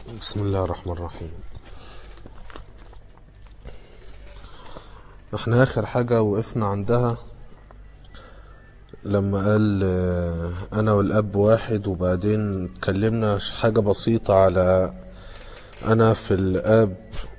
بسم الله الرحمن الرحيم احنا اخر حاجة وقفنا عندها لما قال آه، انا والاب واحد وبعدين اتكلمنا حاجة بسيطة على انا في الاب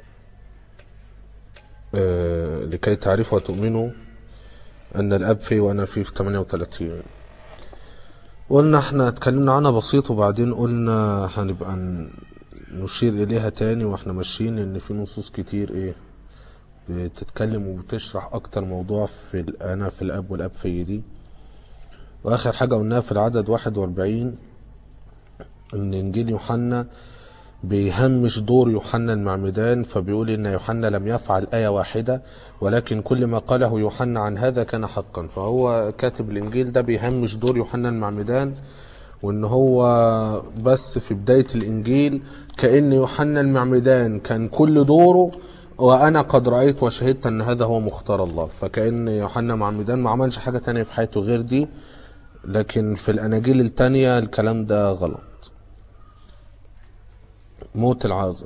آه، لكي تعرفوا وتؤمنوا ان الاب فيه وانا فيه في 38 قلنا احنا اتكلمنا عنها بسيط وبعدين قلنا هنبقى ن- نشير اليها تاني واحنا ماشيين ان في نصوص كتير ايه بتتكلم وبتشرح اكتر موضوع في ال- انا في الاب والاب في دي واخر حاجة قلناها في العدد 41 ان انجيل يوحنا بيهمش دور يوحنا المعمدان فبيقول ان يوحنا لم يفعل آية واحدة ولكن كل ما قاله يوحنا عن هذا كان حقا فهو كاتب الانجيل ده بيهمش دور يوحنا المعمدان وان هو بس في بداية الانجيل كأن يوحنا المعمدان كان كل دوره وانا قد رأيت وشهدت ان هذا هو مختار الله فكأن يوحنا المعمدان ما عملش حاجة تانية في حياته غير دي لكن في الاناجيل التانية الكلام ده غلط موت العازر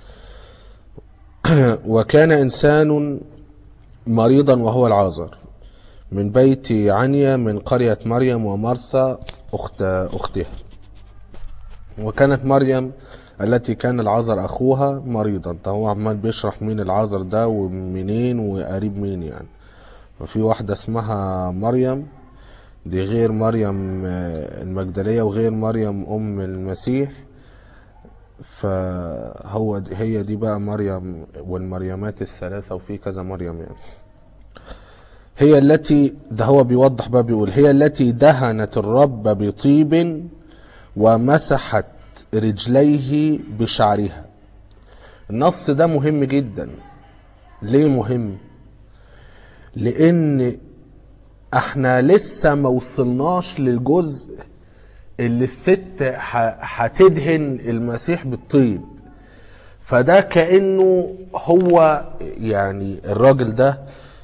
وكان إنسان مريضا وهو العازر من بيت عنيا من قرية مريم ومرثا أخت أختها وكانت مريم التي كان العازر أخوها مريضا ده هو عمال بيشرح مين العازر ده ومنين وقريب مين يعني وفي واحدة اسمها مريم دي غير مريم آه، المجدلية وغير مريم أم المسيح فهو دي هي دي بقى مريم والمريمات الثلاثة وفي كذا مريم يعني هي التي ده هو بيوضح بقى بيقول هي التي دهنت الرب بطيب ومسحت رجليه بشعرها النص ده مهم جدا ليه مهم لان احنا لسه ما وصلناش للجزء اللي الست ح- هتدهن المسيح بالطيب فده كأنه هو يعني الراجل ده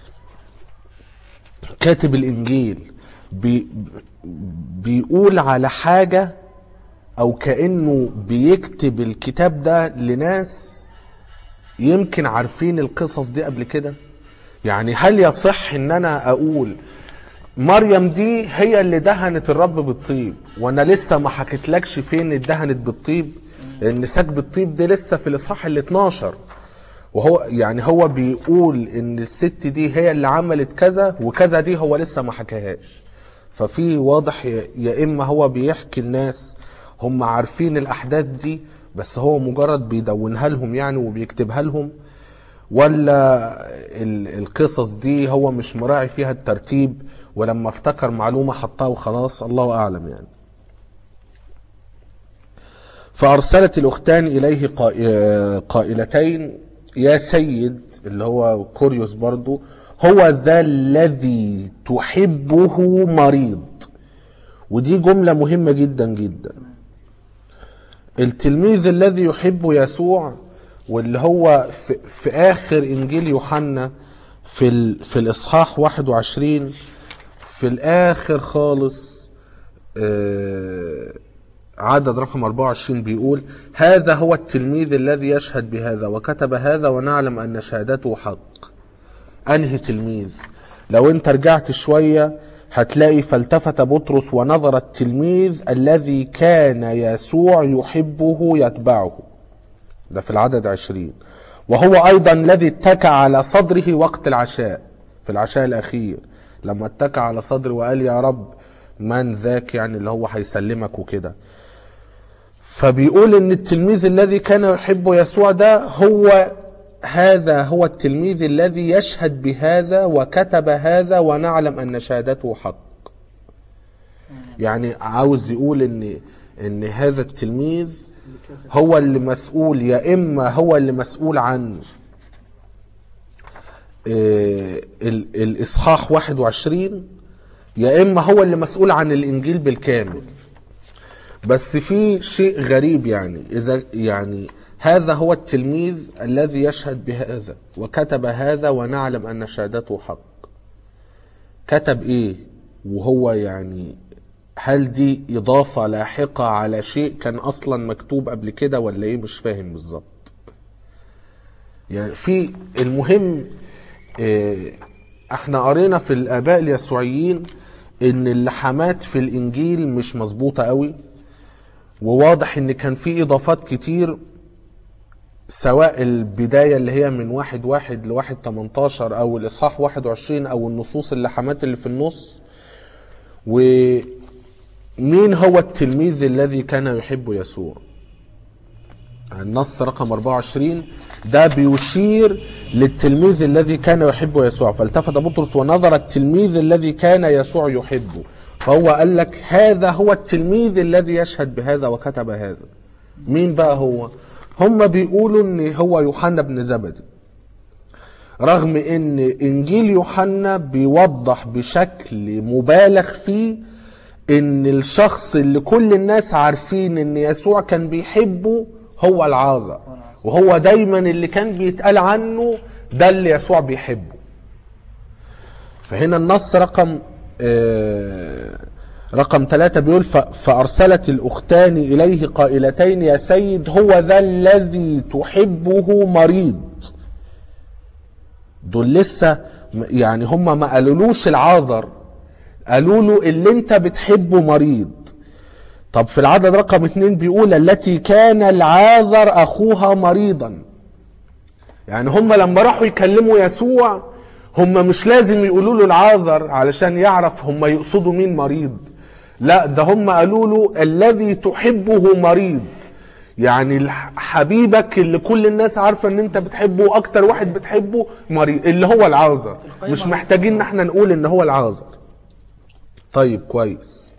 كاتب الإنجيل بي بيقول على حاجة أو كأنه بيكتب الكتاب ده لناس يمكن عارفين القصص دي قبل كده يعني هل يصح ان انا اقول مريم دي هي اللي دهنت الرب بالطيب وانا لسه ما حكيتلكش فين اتدهنت بالطيب لان سكب الطيب دي لسه في الاصحاح ال 12 وهو يعني هو بيقول ان الست دي هي اللي عملت كذا وكذا دي هو لسه ما حكاهاش ففي واضح يا يا اما هو بيحكي الناس هم عارفين الاحداث دي بس هو مجرد بيدونها لهم يعني وبيكتبها لهم ولا ال- القصص دي هو مش مراعي فيها الترتيب ولما افتكر معلومة حطها وخلاص الله أعلم يعني فأرسلت الأختان إليه قائ- قائلتين يا سيد اللي هو كوريوس برضو هو ذا الذي تحبه مريض ودي جملة مهمة جدا جدا التلميذ الذي يحب يسوع واللي هو في, في آخر إنجيل يوحنا في, ال في الإصحاح 21 في الآخر خالص آه، عدد رقم 24 بيقول هذا هو التلميذ الذي يشهد بهذا وكتب هذا ونعلم أن شهادته حق أنهي تلميذ لو أنت رجعت شوية هتلاقي فالتفت بطرس ونظر التلميذ الذي كان يسوع يحبه يتبعه ده في العدد عشرين وهو أيضا الذي اتكى على صدره وقت العشاء في العشاء الأخير لما اتكى على صدره وقال يا رب من ذاك يعني اللي هو هيسلمك وكده فبيقول ان التلميذ الذي كان يحب يسوع ده هو هذا هو التلميذ الذي يشهد بهذا وكتب هذا ونعلم ان شهادته حق يعني عاوز يقول ان ان هذا التلميذ هو اللي مسؤول يا اما هو اللي مسؤول عن آه، ال- الاصحاح 21 يا اما هو اللي مسؤول عن الانجيل بالكامل بس في شيء غريب يعني اذا يعني هذا هو التلميذ الذي يشهد بهذا وكتب هذا ونعلم ان شهادته حق كتب ايه وهو يعني هل دي إضافة لاحقة على شيء كان أصلا مكتوب قبل كده ولا إيه مش فاهم بالظبط يعني في المهم آه، احنا قرينا في الآباء اليسوعيين إن اللحمات في الإنجيل مش مظبوطة قوي وواضح إن كان في إضافات كتير سواء البداية اللي هي من واحد واحد لواحد 18 أو الإصحاح 21 أو النصوص اللحمات اللي في النص ومين هو التلميذ الذي كان يحب يسوع النص رقم 24 ده بيشير للتلميذ الذي كان يحب يسوع فالتفت بطرس ونظر التلميذ الذي كان يسوع يحبه فهو قال لك هذا هو التلميذ الذي يشهد بهذا وكتب هذا مين بقى هو هم بيقولوا ان هو يوحنا بن زبدي رغم ان انجيل يوحنا بيوضح بشكل مبالغ فيه ان الشخص اللي كل الناس عارفين ان يسوع كان بيحبه هو العازر وهو دايما اللي كان بيتقال عنه ده اللي يسوع بيحبه فهنا النص رقم آه، رقم ثلاثة بيقول ف- فأرسلت الأختان إليه قائلتين يا سيد هو ذا الذي تحبه مريض دول لسه م- يعني هم ما قالولوش العازر قالوا له اللي انت بتحبه مريض طب في العدد رقم اتنين بيقول التي كان العازر أخوها مريضا يعني هم لما راحوا يكلموا يسوع هم مش لازم يقولوا له العازر علشان يعرف هم يقصدوا مين مريض لا ده هم قالوا له الذي تحبه مريض يعني الح- حبيبك اللي كل الناس عارفه ان انت بتحبه واكتر واحد بتحبه مريض اللي هو العازر مش محتاجين ان احنا نقول ان هو العازر طيب كويس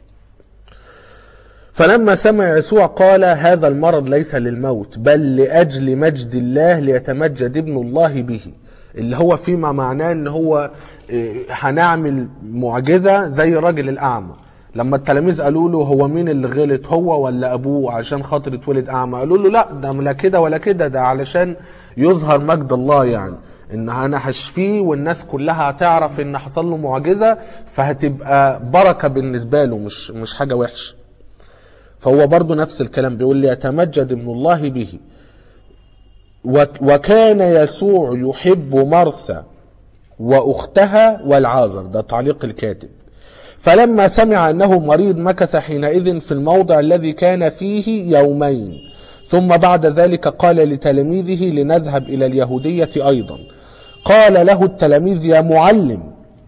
فلما سمع يسوع قال هذا المرض ليس للموت بل لأجل مجد الله ليتمجد ابن الله به اللي هو فيما معناه ان هو إيه، هنعمل معجزة زي الراجل الأعمى لما التلاميذ قالوا له هو مين اللي غلط هو ولا أبوه عشان خاطر اتولد أعمى قالوا له لا ده لا كده ولا كده ده علشان يظهر مجد الله يعني ان انا هشفيه والناس كلها هتعرف ان حصل له معجزة فهتبقى بركة بالنسبة له مش مش حاجة وحشة فهو برضو نفس الكلام بيقول لي يتمجد ابن الله به وك- وكان يسوع يحب مرثا واختها والعازر ده تعليق الكاتب فلما سمع انه مريض مكث حينئذ في الموضع الذي كان فيه يومين ثم بعد ذلك قال لتلاميذه لنذهب الى اليهوديه ايضا قال له التلاميذ يا معلم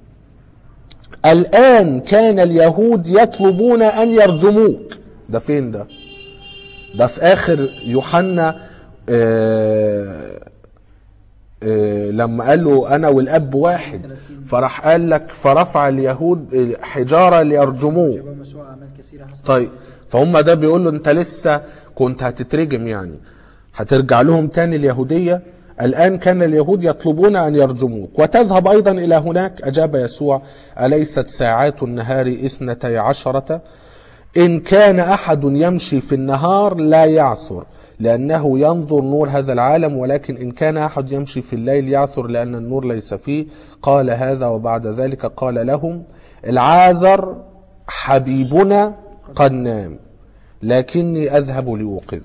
الآن كان اليهود يطلبون أن يرجموك ده فين ده ده في آخر يوحنا آه آه لما قال له أنا والأب واحد فراح قال لك فرفع اليهود حجارة ليرجموه شباب مسوء أعمال كثيرة حصلت طيب فهم ده بيقول له انت لسه كنت هتترجم يعني هترجع لهم تاني اليهودية الآن كان اليهود يطلبون أن يرجموك وتذهب أيضا إلى هناك أجاب يسوع أليست ساعات النهار إثنتي عشرة إن كان أحد يمشي في النهار لا يعثر لأنه ينظر نور هذا العالم ولكن إن كان أحد يمشي في الليل يعثر لأن النور ليس فيه قال هذا وبعد ذلك قال لهم العازر حبيبنا قد نام لكني أذهب لأوقظ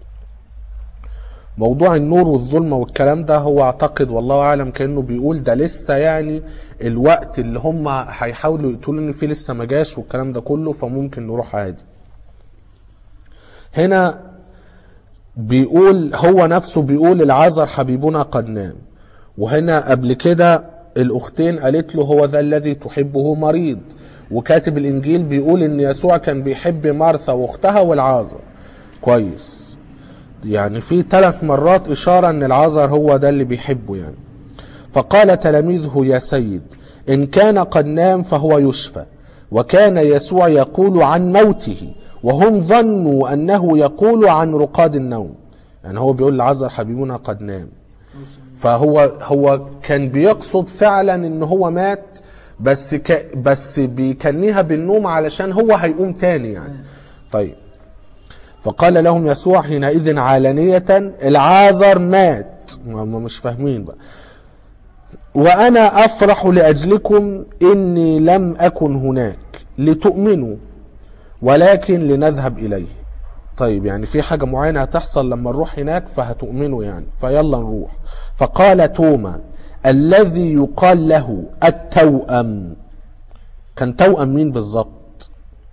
موضوع النور والظلمة والكلام ده هو اعتقد والله اعلم كانه بيقول ده لسه يعني الوقت اللي هم هيحاولوا يقتلوا ان فيه لسه ما جاش والكلام ده كله فممكن نروح عادي هنا بيقول هو نفسه بيقول العذر حبيبنا قد نام وهنا قبل كده الاختين قالت له هو ذا الذي تحبه مريض وكاتب الانجيل بيقول ان يسوع كان بيحب مارثا واختها والعازر كويس يعني في ثلاث مرات اشاره ان العازر هو ده اللي بيحبه يعني فقال تلاميذه يا سيد ان كان قد نام فهو يشفى وكان يسوع يقول عن موته وهم ظنوا انه يقول عن رقاد النوم يعني هو بيقول العذر حبيبنا قد نام فهو هو كان بيقصد فعلا ان هو مات بس ك بس بيكنيها بالنوم علشان هو هيقوم تاني يعني طيب فقال لهم يسوع حينئذ علانية العازر مات هم مش فاهمين بقى وأنا أفرح لأجلكم إني لم أكن هناك لتؤمنوا ولكن لنذهب إليه طيب يعني في حاجة معينة هتحصل لما نروح هناك فهتؤمنوا يعني فيلا نروح فقال توما الذي يقال له التوأم كان توأم مين بالظبط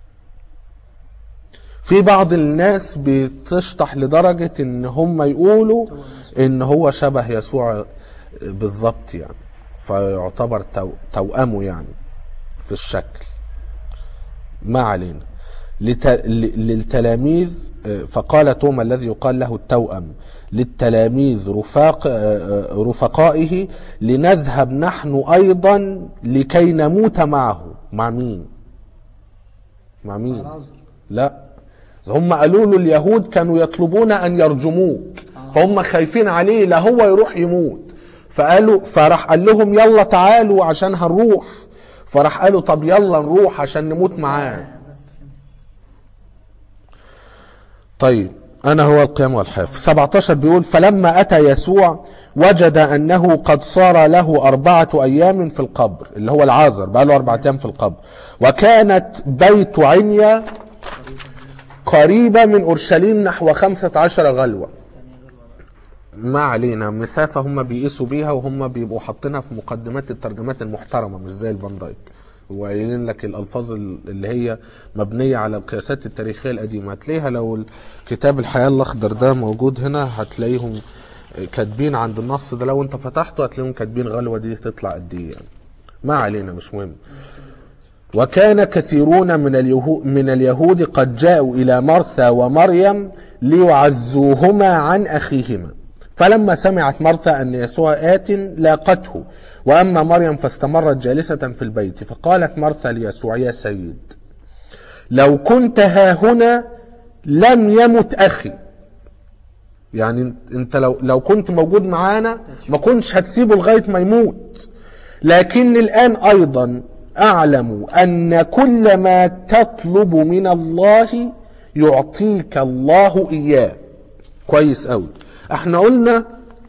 في بعض الناس بتشطح لدرجة ان هم يقولوا ان هو شبه يسوع بالظبط يعني فيعتبر تو- توأمه يعني في الشكل ما علينا لت... ل- للتلاميذ آه، فقال توما الذي يقال له التوأم للتلاميذ رفاق آه، آه، رفقائه لنذهب نحن أيضا لكي نموت معه مع مين مع مين العذر. لا هم قالوا له اليهود كانوا يطلبون أن يرجموك فهم خايفين عليه لا هو يروح يموت فقالوا فراح قال لهم يلا تعالوا عشان هنروح فراح قالوا طب يلا نروح عشان نموت معاه بس فهمت طيب أنا هو القيام والحياة في 17 بيقول فلما أتى يسوع وجد أنه قد صار له أربعة أيام في القبر اللي هو العازر بقى له أربعة أيام في القبر وكانت بيت عنيا قريبة من أورشليم نحو خمسة عشر غلوة ما علينا مسافة هم بيقيسوا بيها وهم بيبقوا حاطينها في مقدمات الترجمات المحترمة مش زي الفان دايك وقايلين لك الألفاظ اللي هي مبنية على القياسات التاريخية القديمة هتلاقيها لو كتاب الحياة الأخضر ده موجود هنا هتلاقيهم كاتبين عند النص ده لو انت فتحته هتلاقيهم كاتبين غلوة دي تطلع قد ايه يعني ما علينا مش مهم وكان كثيرون من اليهود من اليهود قد جاءوا الى مرثا ومريم ليعزوهما عن اخيهما فلما سمعت مرثا ان يسوع ات لاقته واما مريم فاستمرت جالسه في البيت فقالت مرثا ليسوع يا سيد لو كنت ها هنا لم يمت اخي يعني انت لو لو كنت موجود معانا ما كنتش هتسيبه لغايه ما يموت لكن الان ايضا اعلم ان كل ما تطلب من الله يعطيك الله اياه كويس قوي احنا قلنا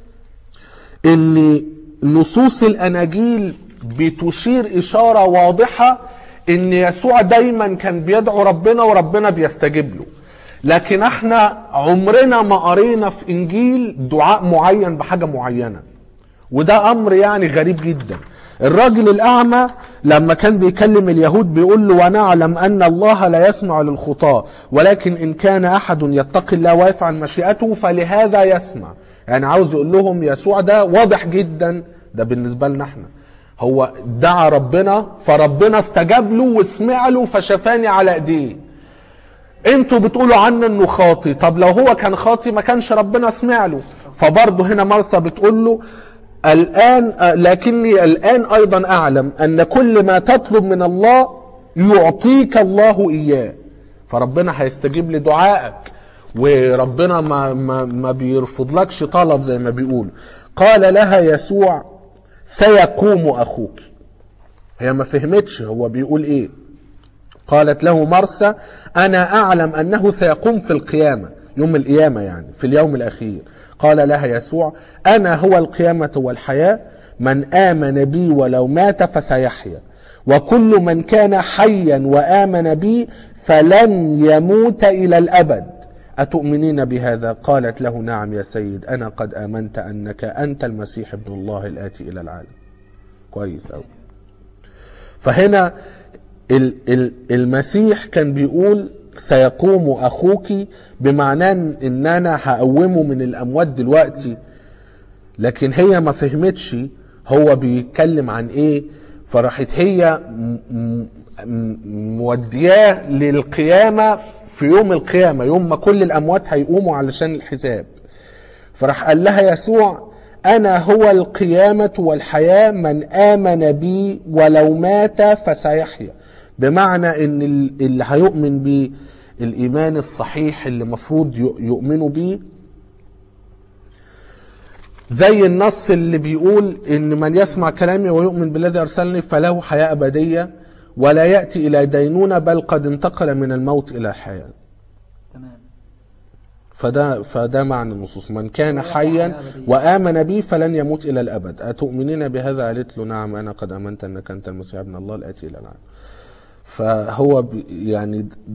ان نصوص الاناجيل بتشير اشاره واضحه ان يسوع دايما كان بيدعو ربنا وربنا بيستجيب له لكن احنا عمرنا ما قرينا في انجيل دعاء معين بحاجه معينه وده امر يعني غريب جدا الراجل الاعمى لما كان بيكلم اليهود بيقول له ونعلم ان الله لا يسمع للخطاة ولكن ان كان احد يتقي الله ويفعل مشيئته فلهذا يسمع يعني عاوز يقول لهم يسوع ده واضح جدا ده بالنسبة لنا احنا هو دعا ربنا فربنا استجاب له وسمع له فشفاني على ايديه انتوا بتقولوا عنه انه خاطي طب لو هو كان خاطي ما كانش ربنا سمع له فبرضه هنا مرثا بتقول له الان آه، لكني الان ايضا اعلم ان كل ما تطلب من الله يعطيك الله اياه فربنا هيستجيب لدعائك وربنا ما ما ما بيرفضلكش طلب زي ما بيقول قال لها يسوع سيقوم اخوك هي ما فهمتش هو بيقول ايه قالت له مرثا أنا أعلم أنه سيقوم في القيامة يوم القيامة يعني في اليوم الأخير قال لها يسوع أنا هو القيامة والحياة من آمن بي ولو مات فسيحيا وكل من كان حيا وآمن بي فلن يموت إلى الأبد أتؤمنين بهذا قالت له نعم يا سيد أنا قد آمنت أنك أنت المسيح ابن الله الآتي إلى العالم كويس أوي فهنا ال- ال- المسيح كان بيقول سيقوم اخوك بمعنى ان انا هقومه من الاموات دلوقتي لكن هي ما فهمتش هو بيتكلم عن ايه فراحت هي م- م- م- مودياه للقيامه في يوم القيامه يوم ما كل الاموات هيقوموا علشان الحساب فراح قال لها يسوع أنا هو القيامة والحياة من آمن بي ولو مات فسيحيا بمعنى إن ال- اللي هيؤمن بيه الإيمان الصحيح اللي مفروض ي- يؤمنوا بيه زي النص اللي بيقول إن من يسمع كلامي ويؤمن بالذي أرسلني فله حياة أبدية ولا يأتي إلى دينونة بل قد انتقل من الموت إلى الحياة تمام فده فده معنى النصوص من كان ويحيى حيا حياة أبدية. وآمن بي فلن يموت إلى الأبد أتؤمنين بهذا قالت له نعم أنا قد آمنت أنك أنت المسيح ابن الله الآتي إلى العالم فهو ب- يعني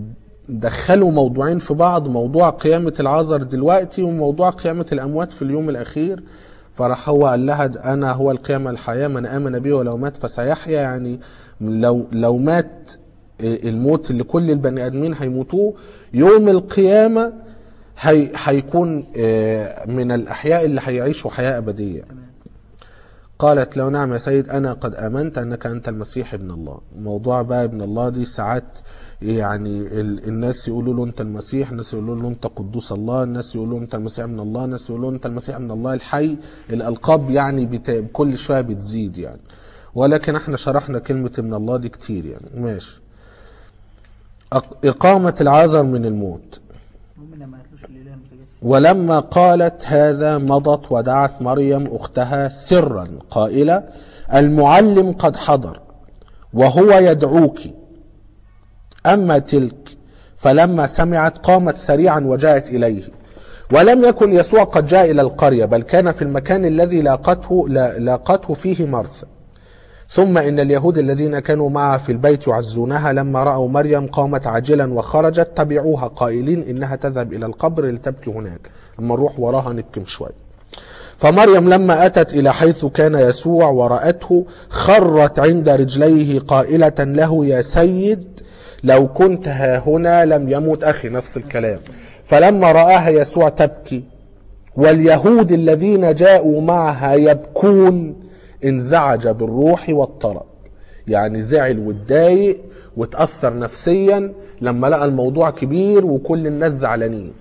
دخلوا موضوعين في بعض موضوع قيامة العذر دلوقتي وموضوع قيامة الأموات في اليوم الأخير فراح هو قال لها د- أنا هو القيامة الحياة من آمن بي ولو مات فسيحيا يعني لو لو مات الموت اللي كل البني آدمين هيموتوه يوم القيامة هي هيكون آه، من الأحياء اللي هيعيشوا حياة أبدية قالت له نعم يا سيد أنا قد آمنت أنك أنت المسيح ابن الله موضوع بقى ابن الله دي ساعات يعني ال- الناس يقولوا له أنت المسيح الناس يقولوا له أنت قدوس الله الناس يقولوا له أنت المسيح ابن الله الناس يقولوا له أنت المسيح ابن الله الحي الألقاب يعني بت... كل شوية بتزيد يعني ولكن احنا شرحنا كلمة ابن الله دي كتير يعني ماشي أق- إقامة العذر من الموت المهم ما قالتلوش الاله المتجسد ولما قالت هذا مضت ودعت مريم اختها سرا قائله المعلم قد حضر وهو يدعوك اما تلك فلما سمعت قامت سريعا وجاءت اليه ولم يكن يسوع قد جاء الى القريه بل كان في المكان الذي لاقته لا- لاقته فيه مرثا ثم إن اليهود الذين كانوا معها في البيت يعزونها لما رأوا مريم قامت عاجلا وخرجت تبعوها قائلين إنها تذهب إلى القبر لتبكي هناك أما نروح وراها نبكي شوي فمريم لما أتت إلى حيث كان يسوع ورأته خرت عند رجليه قائلة له يا سيد لو كنت ها هنا لم يمت أخي نفس الكلام فلما رآها يسوع تبكي واليهود الذين جاءوا معها يبكون انزعج بالروح واضطرب يعني زعل واتضايق واتأثر نفسيا لما لقى الموضوع كبير وكل الناس زعلانين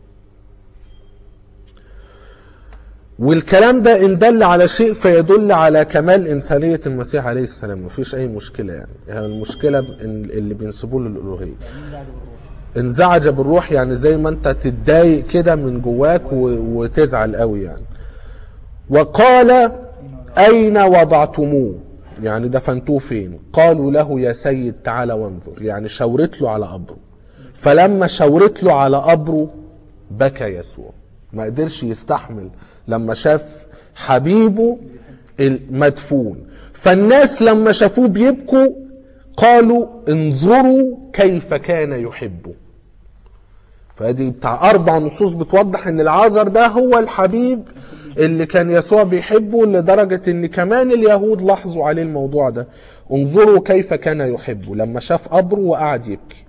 والكلام ده ان دل على شيء فيدل على كمال انسانيه المسيح عليه السلام مفيش اي مشكله يعني, يعني المشكله إن- اللي بينسبوه للالوهيه مين قاعد بالروح انزعج بالروح يعني زي ما انت تتضايق كده من جواك و... وتزعل قوي يعني وقال اين وضعتموه يعني دفنتوه فين قالوا له يا سيد تعالى وانظر يعني شاورت له على قبره فلما شاورت له على قبره بكى يسوع ما قدرش يستحمل لما شاف حبيبه المدفون فالناس لما شافوه بيبكوا قالوا انظروا كيف كان يحبه فادي بتاع اربع نصوص بتوضح ان العازر ده هو الحبيب اللي كان يسوع بيحبه لدرجة ان كمان اليهود لاحظوا عليه الموضوع ده انظروا كيف كان يحبه لما شاف قبره وقعد يبكي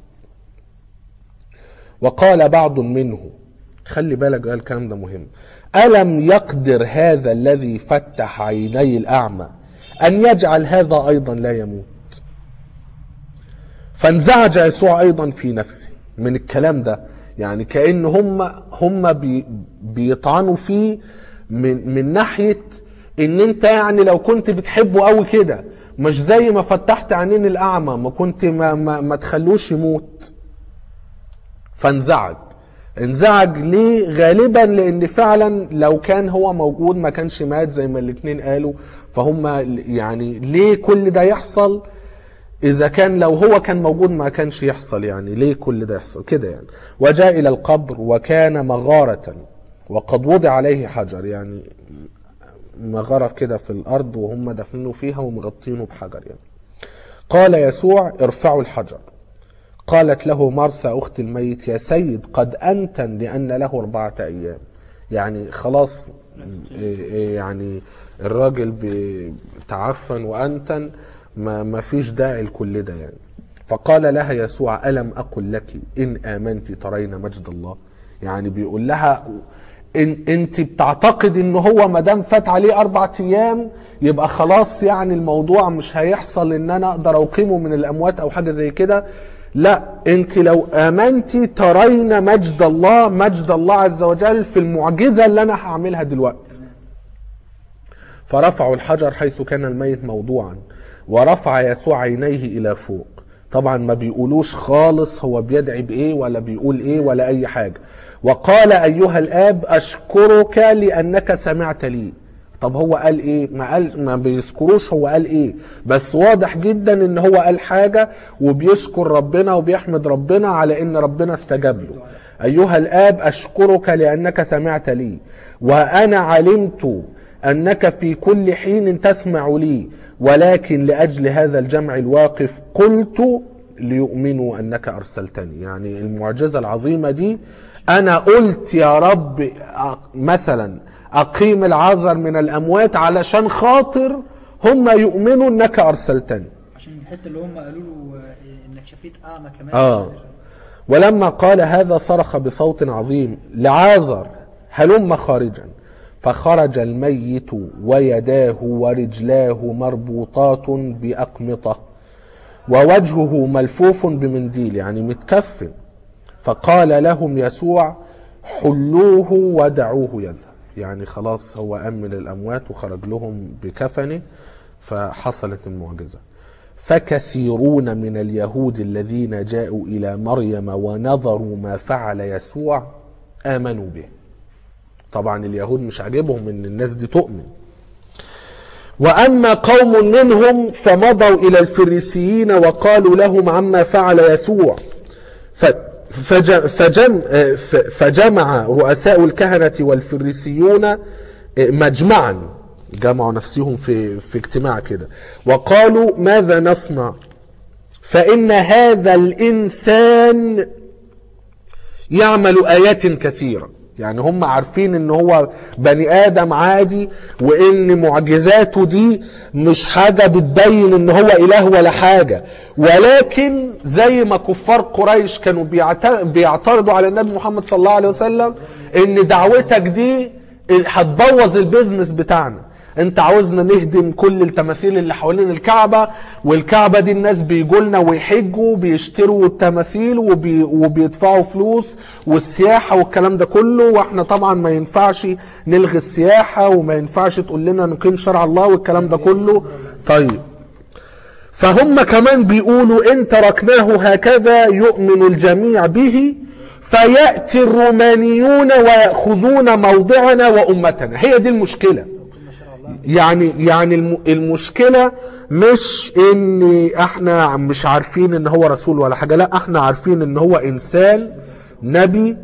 وقال بعض منه خلي بالك بقى الكلام ده مهم ألم يقدر هذا الذي فتح عيني الأعمى أن يجعل هذا أيضا لا يموت فانزعج يسوع ايضا في نفسه من الكلام ده يعني كان هم هم بي بيطعنوا فيه من من ناحيه ان انت يعني لو كنت بتحبه قوي كده مش زي ما فتحت عينين الاعمى ما كنت ما ما, ما تخلوش يموت فانزعج انزعج ليه غالبا لان فعلا لو كان هو موجود ما كانش مات زي ما الاتنين قالوا فهم يعني ليه كل ده يحصل اذا كان لو هو كان موجود ما كانش يحصل يعني ليه كل ده يحصل كده يعني وجاء الى القبر وكان مغارة وقد وضع عليه حجر يعني مغارة كده في الارض وهم دفنوا فيها ومغطينه بحجر يعني قال يسوع ارفعوا الحجر قالت له مرثا اخت الميت يا سيد قد انتن لان له اربعة ايام يعني خلاص إيه إيه يعني الراجل بي- تعفن وانتن ما ما فيش داعي لكل ده يعني فقال لها يسوع الم اقل لك ان امنت ترين مجد الله يعني بيقول لها إن انت بتعتقد ان هو ما دام فات عليه اربع ايام يبقى خلاص يعني الموضوع مش هيحصل ان انا اقدر اقيمه من الاموات او حاجه زي كده لا انت لو امنتي ترين مجد الله مجد الله عز وجل في المعجزه اللي انا هعملها دلوقتي فرفعوا الحجر حيث كان الميت موضوعا ورفع يسوع عينيه الى فوق طبعا ما بيقولوش خالص هو بيدعي بايه ولا بيقول ايه ولا اي حاجه وقال ايها الاب اشكرك لانك سمعت لي طب هو قال ايه ما قال ما بيذكروش هو قال ايه بس واضح جدا ان هو قال حاجه وبيشكر ربنا وبيحمد ربنا على ان ربنا استجاب له ايها الاب اشكرك لانك سمعت لي وانا علمت انك في كل حين تسمع لي ولكن لاجل هذا الجمع الواقف قلت ليؤمنوا انك ارسلتني يعني المعجزه العظيمه دي انا قلت يا رب أ- مثلا اقيم العذر من الاموات علشان خاطر هم يؤمنوا انك ارسلتني عشان الحته اللي هم قالوا له آه، انك شفيت اعمى كمان آه. ولما قال هذا صرخ بصوت عظيم لعازر هلم خارجا فخرج الميت ويداه ورجلاه مربوطات بأقمطة ووجهه ملفوف بمنديل يعني متكفن فقال لهم يسوع حلوه ودعوه يذهب يعني خلاص هو أمن الأموات وخرج لهم بكفنه فحصلت المعجزة فكثيرون من اليهود الذين جاءوا إلى مريم ونظروا ما فعل يسوع آمنوا به طبعا اليهود مش عاجبهم ان الناس دي تؤمن واما قوم منهم فمضوا الى الفريسيين وقالوا لهم عما فعل يسوع ف- فج- فجم ف- فجمع رؤساء الكهنة والفريسيون مجمعا جمعوا نفسهم في في اجتماع كده وقالوا ماذا نصنع فإن هذا الإنسان يعمل آيات كثيرة يعني هم عارفين ان هو بني ادم عادي وان معجزاته دي مش حاجة بتبين ان هو اله ولا حاجة ولكن زي ما كفار قريش كانوا بيعت- بيعترضوا على النبي محمد صلى الله عليه وسلم ان دعوتك دي هتبوظ البيزنس بتاعنا انت عاوزنا نهدم كل التماثيل اللي حوالين الكعبة والكعبة دي الناس بيجوا لنا ويحجوا بيشتروا التماثيل وبي وبيدفعوا فلوس والسياحة والكلام ده كله واحنا طبعا ما ينفعش نلغي السياحة وما ينفعش تقول لنا نقيم شرع الله والكلام ده كله طيب فهم كمان بيقولوا ان تركناه هكذا يؤمن الجميع به فيأتي الرومانيون ويأخذون موضعنا وأمتنا هي دي المشكلة يعني يعني الم- المشكلة مش ان احنا مش عارفين ان هو رسول ولا حاجة لا احنا عارفين ان هو انسان نبي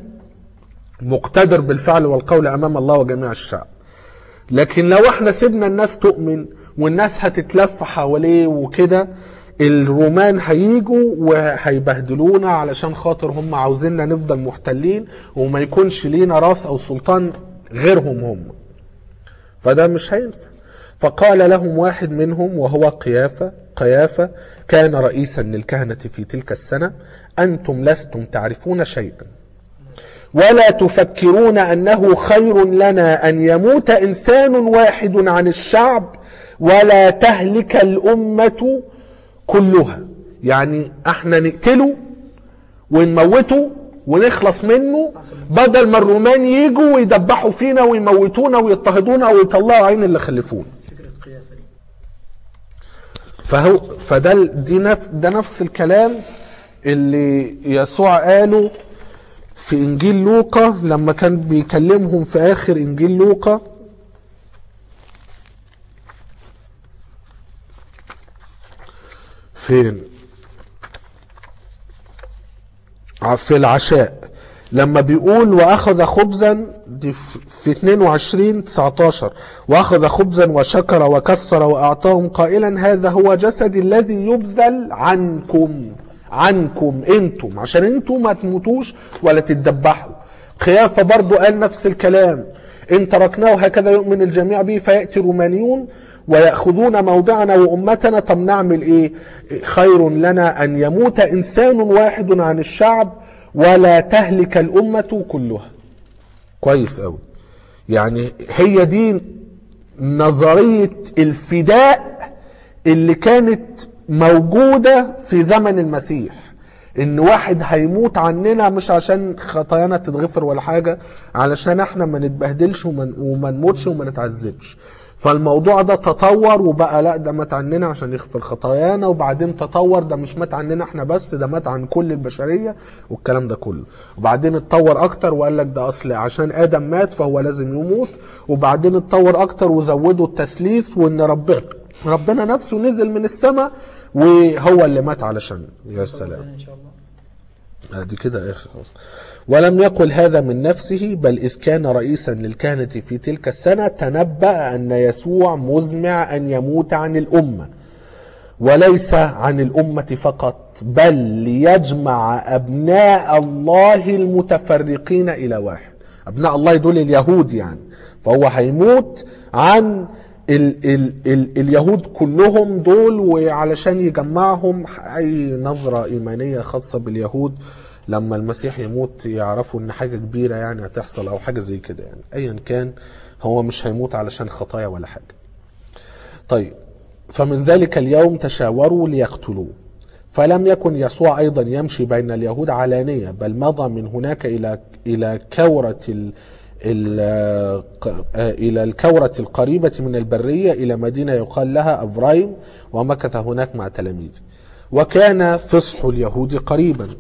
مقتدر بالفعل والقول امام الله وجميع الشعب لكن لو احنا سيبنا الناس تؤمن والناس هتتلف حواليه وكده الرومان هيجوا وهيبهدلونا علشان خاطر هم عاوزيننا نفضل محتلين وما يكونش لينا راس او سلطان غيرهم هم فده مش هينفع فقال لهم واحد منهم وهو قيافة قيافة كان رئيسا للكهنة في تلك السنة أنتم لستم تعرفون شيئا ولا تفكرون أنه خير لنا أن يموت إنسان واحد عن الشعب ولا تهلك الأمة كلها يعني احنا نقتله ونموته ونخلص منه بدل ما الرومان يجوا ويدبحوا فينا ويموتونا ويضطهدونا ويطلعوا عين اللي خلفونا فكره قيافه دي فهو فده ال- دي نف ده نفس الكلام اللي يسوع قاله في انجيل لوقا لما كان بيكلمهم في اخر انجيل لوقا فين ع- في العشاء لما بيقول واخذ خبزا دي في في 22 19 واخذ خبزا وشكر وكسر واعطاهم قائلا هذا هو جسدي الذي يبذل عنكم عنكم انتم عشان انتم ما تموتوش ولا تتدبحوا قيافة برضو قال نفس الكلام ان تركناه هكذا يؤمن الجميع به فيأتي رومانيون ويأخذون موضعنا وأمتنا طب نعمل إيه خير لنا أن يموت إنسان واحد عن الشعب ولا تهلك الأمة كلها كويس أوي يعني هي دي نظرية الفداء اللي كانت موجودة في زمن المسيح ان واحد هيموت عننا مش عشان خطايانا تتغفر ولا حاجة علشان احنا ما نتبهدلش وما وما نموتش وما نتعذبش فالموضوع ده تطور وبقى لا ده مات عننا عشان يغفر خطايانا وبعدين تطور ده مش مات عننا احنا بس ده مات عن كل البشرية والكلام ده كله وبعدين اتطور اكتر وقال لك ده اصل عشان ادم مات فهو لازم يموت وبعدين اتطور اكتر وزودوا التثليث وان ربنا ربنا نفسه نزل من السماء وهو اللي مات علشان يا سلام ان شاء الله دي كده اخر خلاص. ولم يقل هذا من نفسه بل إذ كان رئيسا للكهنة في تلك السنة تنبأ أن يسوع مزمع أن يموت عن الأمة وليس عن الأمة فقط بل ليجمع أبناء الله المتفرقين إلى واحد أبناء الله دول اليهود يعني فهو هيموت عن ال ال ال اليهود كلهم دول وعلشان يجمعهم أي نظرة إيمانية خاصة باليهود لما المسيح يموت يعرفوا ان حاجة كبيرة يعني هتحصل او حاجة زي كده يعني ايا كان هو مش هيموت علشان خطايا ولا حاجة طيب فمن ذلك اليوم تشاوروا ليقتلوه فلم يكن يسوع ايضا يمشي بين اليهود علانيه بل مضى من هناك الى الى كوره ال ال الى الكوره القريبه من البريه الى مدينه يقال لها افرايم ومكث هناك مع تلاميذه وكان فصح اليهود قريبا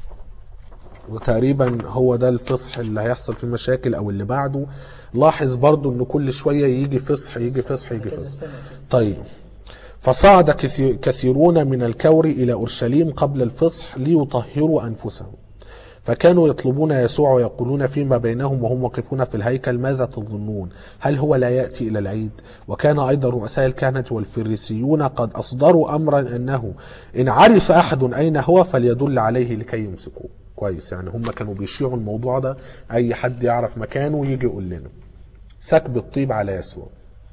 وتقريبا هو ده الفصح اللي هيحصل فيه مشاكل او اللي بعده لاحظ برضو ان كل شويه يجي فصح يجي فصح يجي فصح طيب فصعد كثير- كثيرون من الكور إلى أورشليم قبل الفصح ليطهروا أنفسهم فكانوا يطلبون يسوع ويقولون فيما بينهم وهم واقفون في الهيكل ماذا تظنون هل هو لا يأتي إلى العيد وكان أيضا رؤساء الكهنة والفريسيون قد أصدروا أمرا أنه إن عرف أحد أين هو فليدل عليه لكي يمسكوه كويس يعني هم كانوا بيشيعوا الموضوع ده أي حد يعرف مكانه يجي يقول لنا سكب الطيب على يسوع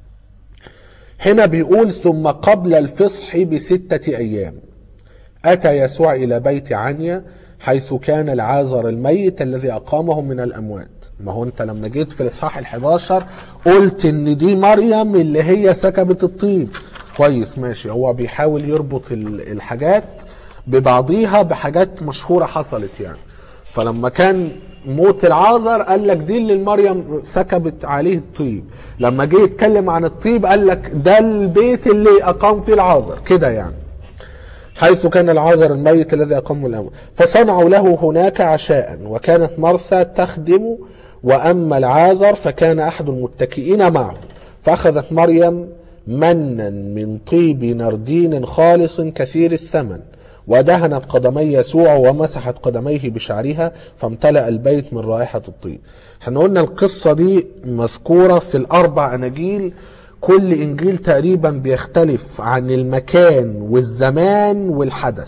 هنا بيقول ثم قبل الفصح بستة أيام أتى يسوع إلى بيت عنيا حيث كان العازر الميت الذي أقامه من الأموات ما هو أنت لما جيت في الإصحاح الحداشر قلت إن دي مريم اللي هي سكبت الطيب كويس ماشي هو بيحاول يربط ال- الحاجات ببعضيها بحاجات مشهورة حصلت يعني فلما كان موت العازر قال لك دي اللي مريم سكبت عليه الطيب لما جه يتكلم عن الطيب قال لك ده البيت اللي اقام فيه العازر كده يعني حيث كان العازر الميت الذي أقامه الأمر فصنعوا له هناك عشاء وكانت مرثا تخدم وأما العازر فكان أحد المتكئين معه فأخذت مريم منا من طيب نردين خالص كثير الثمن ودهنت قدمي يسوع ومسحت قدميه بشعرها فامتلأ البيت من رائحة الطيب احنا قلنا القصة دي مذكورة في الأربع أناجيل كل انجيل تقريبا بيختلف عن المكان والزمان والحدث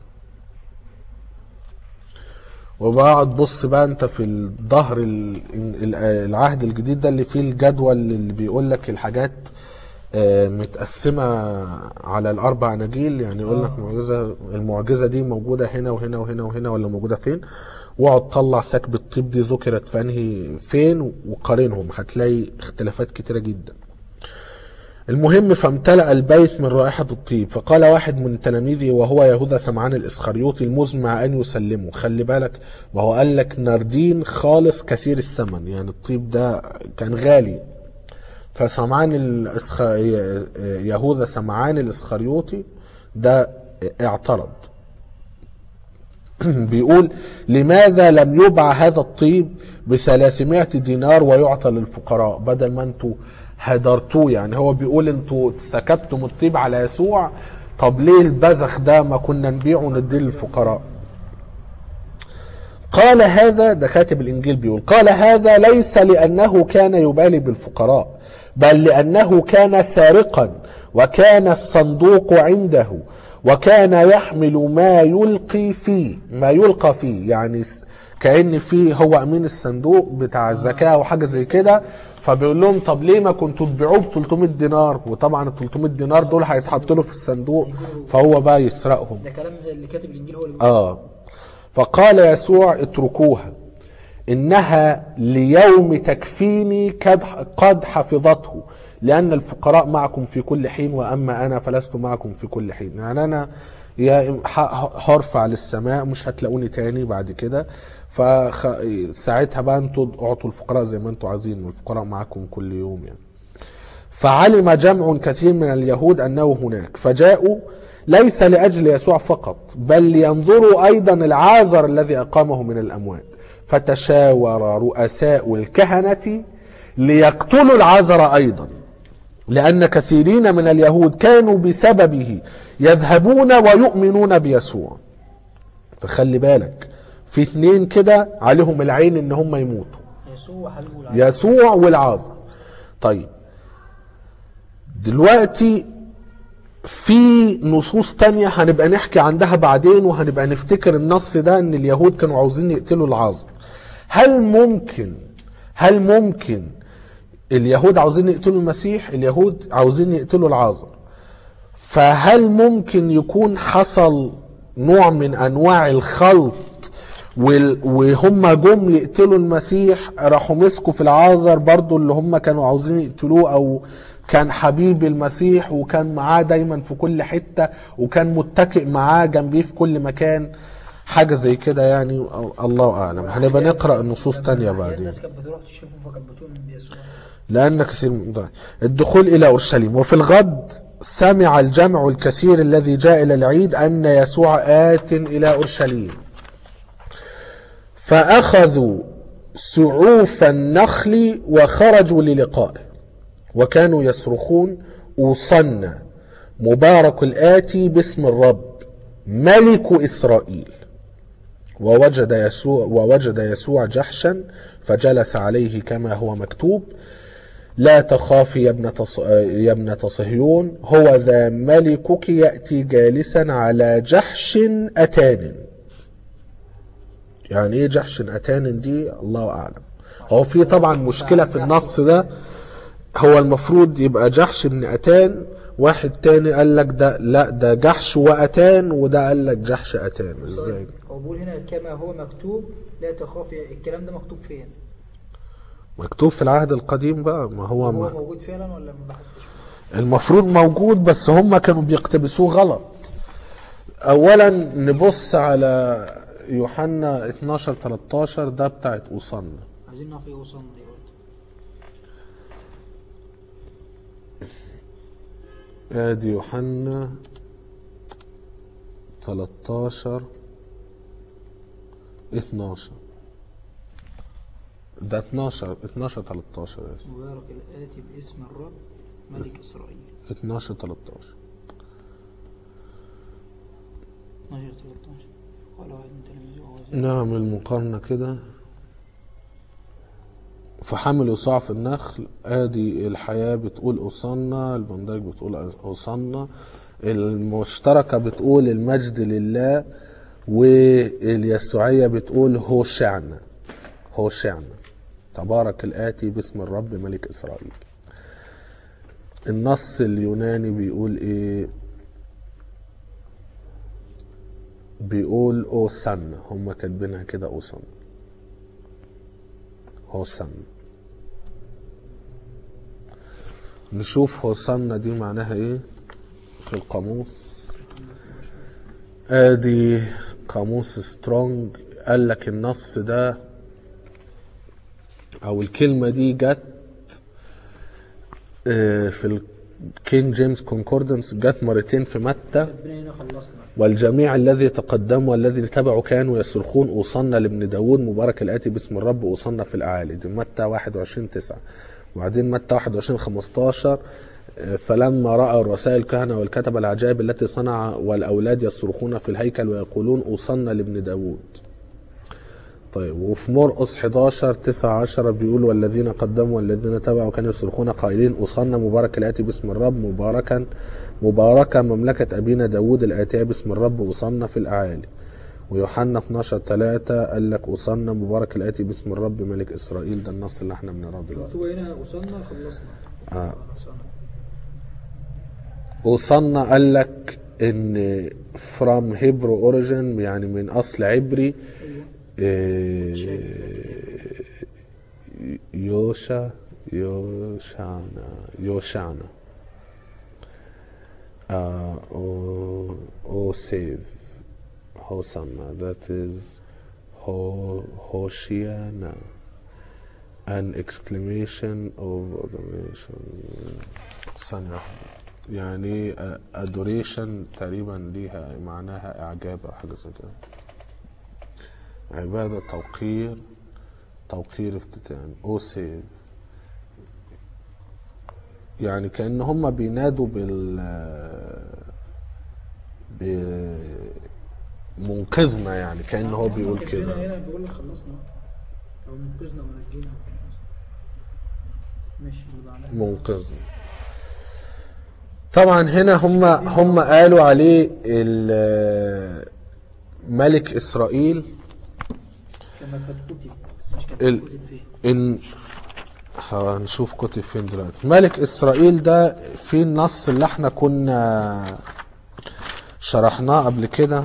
وبقعد بص بقى انت في الظهر ال- ال- العهد الجديد ده اللي فيه الجدول اللي بيقول لك الحاجات آه، متقسمة على الأربع أناجيل يعني يقول لك المعجزة المعجزة دي موجودة هنا وهنا وهنا وهنا ولا موجودة فين واقعد طلع سكب الطيب دي ذكرت في أنهي فين وقارنهم هتلاقي اختلافات كتيرة جدا المهم فامتلأ البيت من رائحة الطيب فقال واحد من تلاميذه وهو يهوذا سمعان الإسخريوطي المزمع أن يسلمه خلي بالك وهو قال لك ناردين خالص كثير الثمن يعني الطيب ده كان غالي فسمعان الإسخ... يهوذا سمعان الإسخريوطي ده اعترض بيقول لماذا لم يباع هذا الطيب بثلاثمائة دينار ويعطى للفقراء بدل ما انتوا هدرتوه يعني هو بيقول انتوا سكبتم الطيب على يسوع طب ليه البذخ ده ما كنا نبيعه ونديه للفقراء قال هذا ده كاتب الانجيل بيقول قال هذا ليس لانه كان يبالي بالفقراء بل لانه كان سارقا وكان الصندوق عنده وكان يحمل ما يلقي فيه ما يلقى فيه يعني س- كأن فيه هو امين الصندوق بتاع الزكاة او حاجة زي كده فبيقول لهم طب ليه ما كنتوا تبيعوه ب 300 دينار وطبعا ال 300 دينار دول هيتحطوا له في الصندوق فهو بقى يسرقهم ده كلام اللي كاتب الانجيل هو اللي بيقول اه فقال يسوع اتركوها انها ليوم تكفيني قد قد حفظته لان الفقراء معكم في كل حين واما انا فلست معكم في كل حين يعني انا يا ح- هرفع للسماء مش هتلاقوني تاني بعد كده فساعتها بقى انتوا اعطوا الفقراء زي ما انتوا عايزين والفقراء معاكم كل يوم يعني فعلم جمع كثير من اليهود انه هناك فجاءوا ليس لاجل يسوع فقط بل لينظروا ايضا العازر الذي اقامه من الاموات فتشاور رؤساء الكهنه ليقتلوا العازر ايضا لان كثيرين من اليهود كانوا بسببه يذهبون ويؤمنون بيسوع فخلي بالك في اتنين كده عليهم العين ان هم يموتوا يسوع حبيبه العالم يسوع والعازر طيب دلوقتي في نصوص تانية هنبقى نحكي عندها بعدين وهنبقى نفتكر النص ده ان اليهود كانوا عاوزين يقتلوا العازر هل ممكن هل ممكن اليهود عاوزين يقتلوا المسيح اليهود عاوزين يقتلوا العازر فهل ممكن يكون حصل نوع من انواع الخلط وال- وهم جم يقتلوا المسيح راحوا مسكوا في العازر برضو اللي هم كانوا عاوزين يقتلوه او كان حبيب المسيح وكان معاه دايما في كل حتة وكان متكئ معاه جنبيه في كل مكان حاجة زي كده يعني الله اعلم هنبقى نقرأ النصوص تانية بعدين الناس كانت بتروح تشوفه فكانت بتؤمن بيسوع لأن كثير من ضعف. الدخول إلى أورشليم وفي الغد سمع الجمع الكثير الذي جاء إلى العيد أن يسوع آت إلى أورشليم فأخذوا سعوف النخل وخرجوا للقائه وكانوا يصرخون أوصنا مبارك الآتي باسم الرب ملك إسرائيل ووجد يسوع ووجد يسوع جحشا فجلس عليه كما هو مكتوب لا تخافي يا ابنة ص- يا ابنة صهيون هو ذا ملكك يأتي جالسا على جحش أتان يعني ايه جحش أتان دي الله أعلم هو في طبعا مشكلة في النص ده هو المفروض يبقى جحش بن أتان واحد تاني قال لك ده لا ده جحش وأتان وده قال لك جحش أتان ازاي هو بيقول هنا كما هو مكتوب لا تخافي الكلام ده مكتوب فين؟ مكتوب في العهد القديم بقى ما هو هو ما موجود فعلا ولا ما بحثتش فيه؟ المفروض موجود بس هم كانوا بيقتبسوه غلط اولا نبص على يوحنا 12 13 ده بتاعت اوصنا عايزين نعرف ايه وصلنا دي برضه ادي يوحنا 13 12 ده 12 12 13 يا اسف. مبارك الآتي باسم الرب ملك إسرائيل 12 13 12 13 قال واحد من تلاميذه وهو زي- نعمل مقارنة كده فحملوا صعف النخل ادي الحياة بتقول اوصلنا الفان دايك بتقول اوصلنا المشتركة بتقول المجد لله واليسوعية بتقول هوشعنا هوشعنا تبارك الآتي باسم الرب ملك إسرائيل النص اليوناني بيقول ايه بيقول اوسنا هم كاتبينها كده اوسنا هوسنا نشوف هوسنا دي معناها ايه في القاموس ادي قاموس سترونج قال لك النص ده او الكلمة دي جت آه، في الكينج جيمس كونكوردنس جت مرتين في متى ربنا هنا خلصنا والجميع الذي تقدموا والذي تبعوا كانوا يصرخون اوصلنا لابن داود مبارك الاتي باسم الرب اوصلنا في الاعالي دي متى 21 9 وبعدين متى 21 15 آه، فلما راى رؤساء الكهنه والكتبه العجائب التي صنع والاولاد يصرخون في الهيكل ويقولون اوصلنا لابن داود طيب وفي مرقس 11 9 10 بيقول والذين قدموا والذين تبعوا كانوا يصرخون قائلين اوصلنا مبارك الاتي باسم الرب مباركا مباركة مملكة أبينا داود الآتية باسم الرب أوصلنا في الأعالي ويوحنا 12 3 قال لك أوصلنا مبارك الآتي باسم الرب ملك إسرائيل ده النص اللي احنا بنقراه دلوقتي مكتوب هنا وصلنا خلصنا آه. خلصنا أوصلنا قال لك إن from Hebrew origin يعني من أصل عبري إيه، يوشا يوشانا يوشانا uh, or, or save Hosanna that is Ho, Hoshiana an exclamation of adoration ثانية واحدة يعني adoration تقريبا ليها معناها إعجاب أو حاجة زي كده عبادة توقير توقير افتتان أو سيف يعني كأن هم بينادوا بال بمنقذنا يعني كأن هو بيقول هنا كده هنا بيقول لك خلصنا او منقذنا ونجينا ماشي اللي بعدها منقذنا طبعا هنا هم هم قالوا عليه ال- ملك اسرائيل لما كان كتب بس مش ال- كان كتب فيه ان هنشوف كتب فين دلوقتي ملك اسرائيل ده في النص اللي احنا كنا شرحناه قبل كده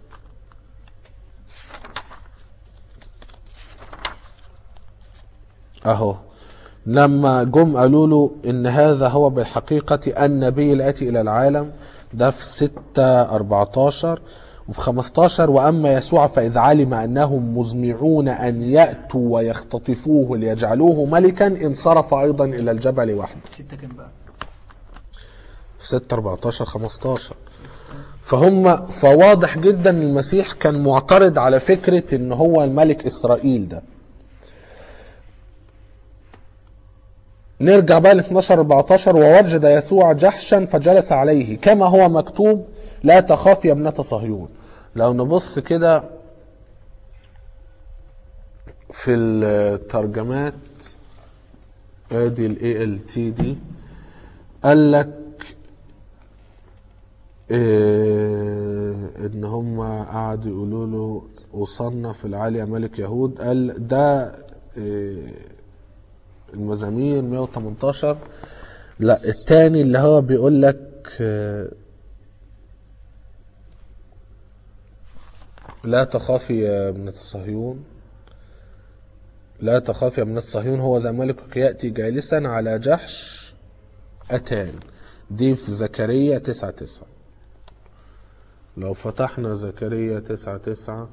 اهو لما جم قالوا له ان هذا هو بالحقيقة النبي الاتي الى العالم ده في 6 14 وفي 15 واما يسوع فاذ علم انهم مزمعون ان ياتوا ويختطفوه ليجعلوه ملكا انصرف ايضا الى الجبل وحده ستة كام بقى 6 14 15 فهم فواضح جدا المسيح كان معترض على فكرة ان هو الملك اسرائيل ده نرجع بقى ل 12 14 ووجد يسوع جحشا فجلس عليه كما هو مكتوب لا تخاف يا ابنة صهيون لو نبص كده في الترجمات ادي الاي ال تي دي قال لك إيه ان هم قعدوا يقولوا له وصلنا في العالية ملك يهود قال ده إيه المزامير 118 لا التاني اللي هو بيقول لك آه، لا تخافي يا ابنة صهيون لا تخافي يا ابنة صهيون هو ذا ملكك يأتي جالسا على جحش أتان دي في زكريا تسعة تسعة لو فتحنا زكريا تسعة تسعة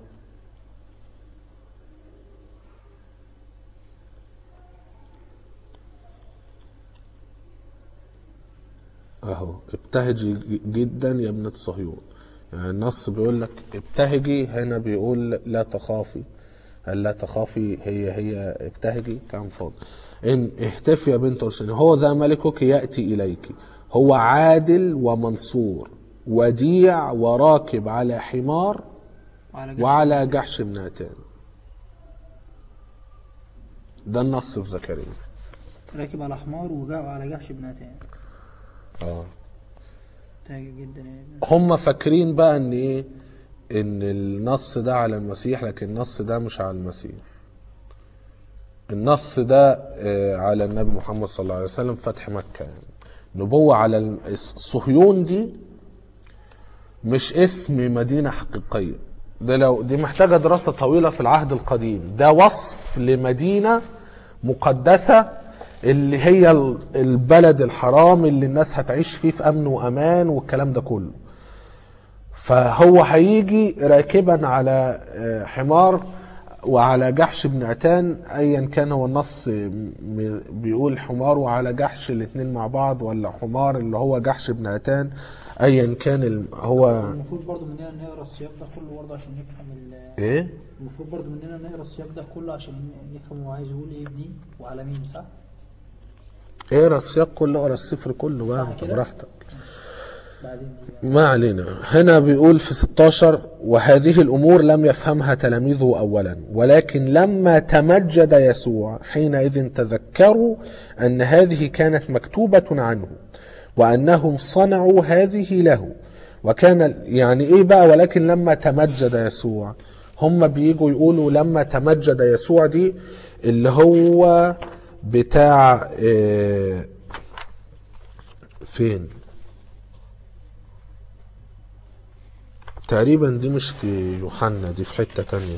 اهو ابتهجي ج- جدا يا ابنة صهيون يعني النص بيقول لك ابتهجي هنا بيقول لا تخافي هل لا تخافي هي هي ابتهجي كان فاضي ان اهتفي يا بنت اورشليم هو ذا ملكك ياتي اليك هو عادل ومنصور وديع وراكب على حمار وعلى جنب وعلى جحش بناتان ده النص في زكريا راكب على حمار وجاء على جحش بناتين اه تاجر جدا يعني هم فاكرين بقى ان ايه ان النص ده على المسيح لكن النص ده مش على المسيح النص ده آه، على النبي محمد صلى الله عليه وسلم فتح مكة يعني نبوة على الم- الصهيون دي مش اسم مدينة حقيقية ده لو دي محتاجة دراسة طويلة في العهد القديم ده وصف لمدينة مقدسة اللي هي ال- البلد الحرام اللي الناس هتعيش فيه في أمن وأمان والكلام ده كله فهو هيجي راكبا على آه، حمار وعلى جحش بن عتان ايا كان هو النص م- بيقول حمار وعلى جحش الاتنين مع بعض ولا حمار اللي هو جحش بن عتان ايا كان ال- هو المفروض برضو مننا نقرا السياق ده كله برضه عشان نفهم ال- ايه المفروض برضو مننا نقرا السياق ده كله عشان نفهم هو عايز يقول ايه بدي وعلى مين صح؟ اقرا السياق كله اقرا السفر كله بقى صح انت كده؟ براحتك بعدين دي ما علينا هنا بيقول في 16 وهذه الأمور لم يفهمها تلاميذه أولا ولكن لما تمجد يسوع حينئذ تذكروا أن هذه كانت مكتوبة عنه وأنهم صنعوا هذه له وكان يعني إيه بقى ولكن لما تمجد يسوع هم بيجوا يقولوا لما تمجد يسوع دي اللي هو بتاع آه، فين تقريبا دي مش في يوحنا دي في حتة تانية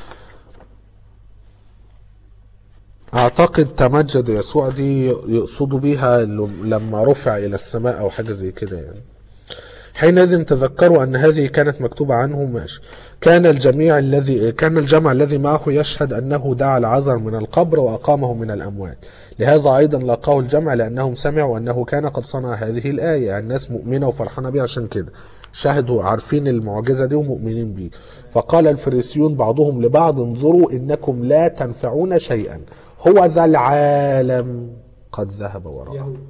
اعتقد تمجد يسوع دي يقصدوا بيها ل- لما رفع الى السماء او حاجة زي كده يعني حينئذ تذكروا ان هذه كانت مكتوبة عنه ماشي كان الجميع الذي كان الجمع الذي معه يشهد انه دعا العذر من القبر واقامه من الاموات لهذا ايضا لاقاه الجمع لانهم سمعوا انه كان قد صنع هذه الايه الناس مؤمنه وفرحانه بيه عشان كده شهدوا عارفين المعجزه دي ومؤمنين بيه فقال الفريسيون بعضهم لبعض انظروا انكم لا تنفعون شيئا هو ذا العالم قد ذهب وراءه يهود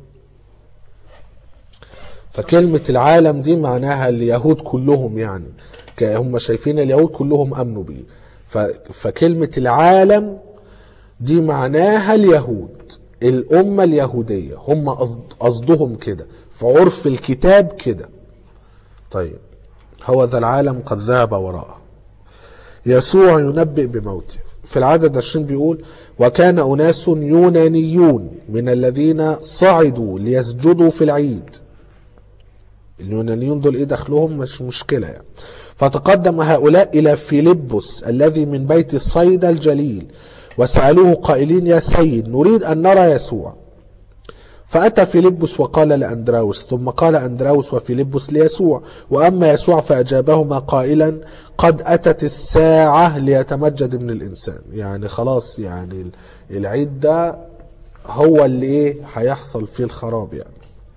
فكلمة العالم دي معناها اليهود كلهم يعني ك- هم شايفين اليهود كلهم أمنوا بيه ف- فكلمة العالم دي معناها اليهود الأمة اليهودية هم قصد- قصدهم كده في عرف الكتاب كده طيب هو ذا العالم قد ذهب وراءه يسوع ينبئ بموته في العدد 20 بيقول وكان أناس يونانيون من الذين صعدوا ليسجدوا في العيد اليونانيون دول ايه دخلهم مش مشكلة يعني فتقدم هؤلاء إلى فيلبس الذي من بيت الصيدا الجليل وسألوه قائلين يا سيد نريد أن نرى يسوع فأتى فيلبس وقال لأندراوس ثم قال أندراوس وفيلبس ليسوع وأما يسوع فأجابهما قائلا قد أتت الساعة ليتمجد ابن الإنسان يعني خلاص يعني العيد ده هو اللي ايه هيحصل فيه الخراب يعني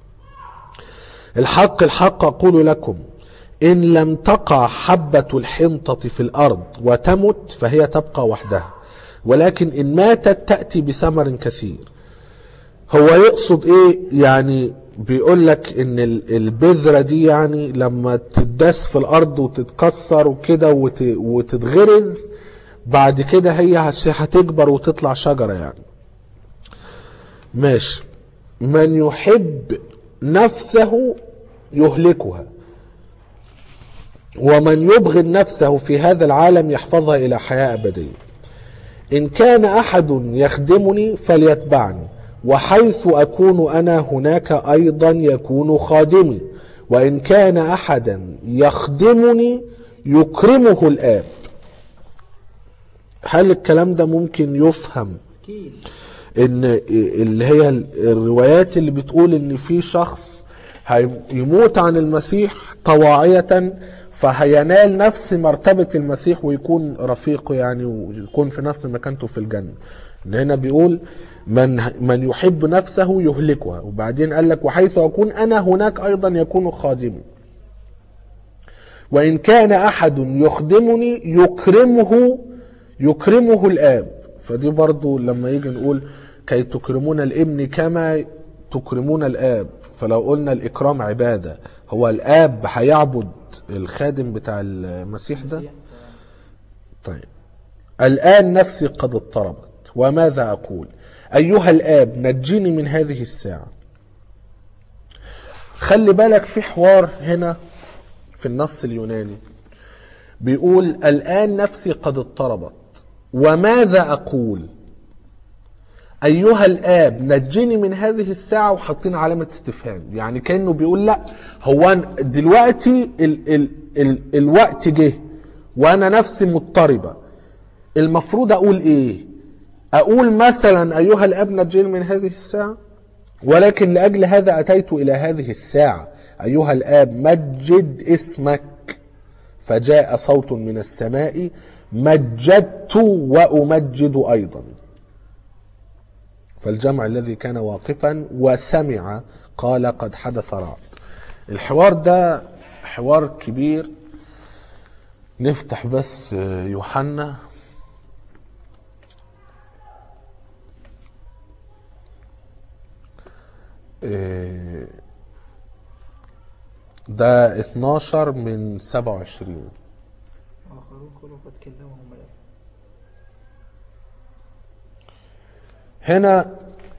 الحق الحق أقول لكم إن لم تقع حبة الحنطة في الأرض وتمت فهي تبقى وحدها ولكن إن ماتت تأتي بثمر كثير هو يقصد إيه يعني بيقول لك إن ال- البذرة دي يعني لما تدس في الأرض وتتكسر وكده وت- وتتغرز بعد كده هي هش- هتكبر وتطلع شجرة يعني ماشي من يحب نفسه يهلكها ومن يبغض نفسه في هذا العالم يحفظها إلى حياة أبدية إن كان أحد يخدمني فليتبعني وحيث أكون أنا هناك أيضا يكون خادمي وإن كان أحدا يخدمني يكرمه الآب هل الكلام ده ممكن يفهم اكيد ان اللي هي الروايات اللي بتقول ان في شخص هيموت عن المسيح طواعية فهينال نفس مرتبة المسيح ويكون رفيقه يعني ويكون في نفس مكانته في الجنة ان هنا بيقول من من يحب نفسه يهلكها وبعدين قال لك وحيث اكون انا هناك ايضا يكون خادمي وإن كان أحد يخدمني يكرمه يكرمه الآب فدي برضو لما يجي نقول كي تكرمون الابن كما تكرمون الآب فلو قلنا الإكرام عبادة هو الآب هيعبد الخادم بتاع المسيح ده طيب الآن نفسي قد اضطربت وماذا أقول أيها الآب نجني من هذه الساعة خلي بالك في حوار هنا في النص اليوناني بيقول الآن نفسي قد اضطربت وماذا أقول أيها الآب نجني من هذه الساعة وحاطين علامة استفهام يعني كأنه بيقول لا هو أنا دلوقتي ال ال ال الوقت جه وأنا نفسي مضطربة المفروض أقول إيه أقول مثلا أيها الآب نجني من هذه الساعة ولكن لأجل هذا أتيت إلى هذه الساعة أيها الآب مجد اسمك فجاء صوت من السماء مجدت وأمجد أيضا فالجمع الذي كان واقفا وسمع قال قد حدث رعد الحوار ده حوار كبير نفتح بس يوحنا إيه ده 12 من 27 آخرون قالوا قد كلمهم الآب هنا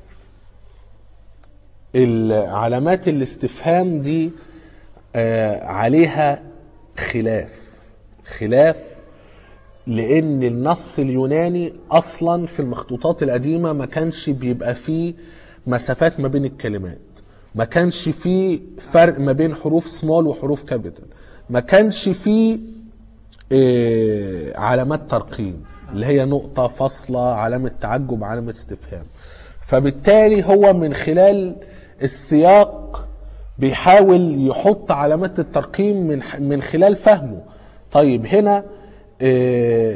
العلامات الاستفهام دي آه، عليها خلاف خلاف لان النص اليوناني اصلا في المخطوطات القديمه ما كانش بيبقى فيه مسافات ما بين الكلمات ما كانش فيه فرق ما بين حروف سمول وحروف كابيتال ما كانش فيه آه، علامات ترقيم اللي هي نقطة فاصلة علامة تعجب علامة استفهام فبالتالي هو من خلال السياق بيحاول يحط علامات الترقيم من من خلال فهمه طيب هنا آه،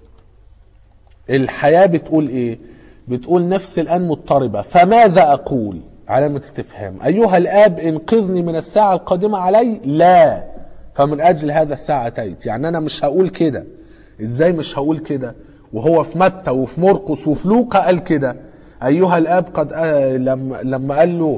الحياة بتقول ايه بتقول نفسي الآن مضطربة فماذا أقول علامة استفهام أيها الآب انقذني من الساعة القادمة علي لا فمن أجل هذا الساعة أتيت يعني أنا مش هقول كده إزاي مش هقول كده وهو في متى وفي مرقس وفي لوقا قال كده أيها الآب قد آه لما لما قال له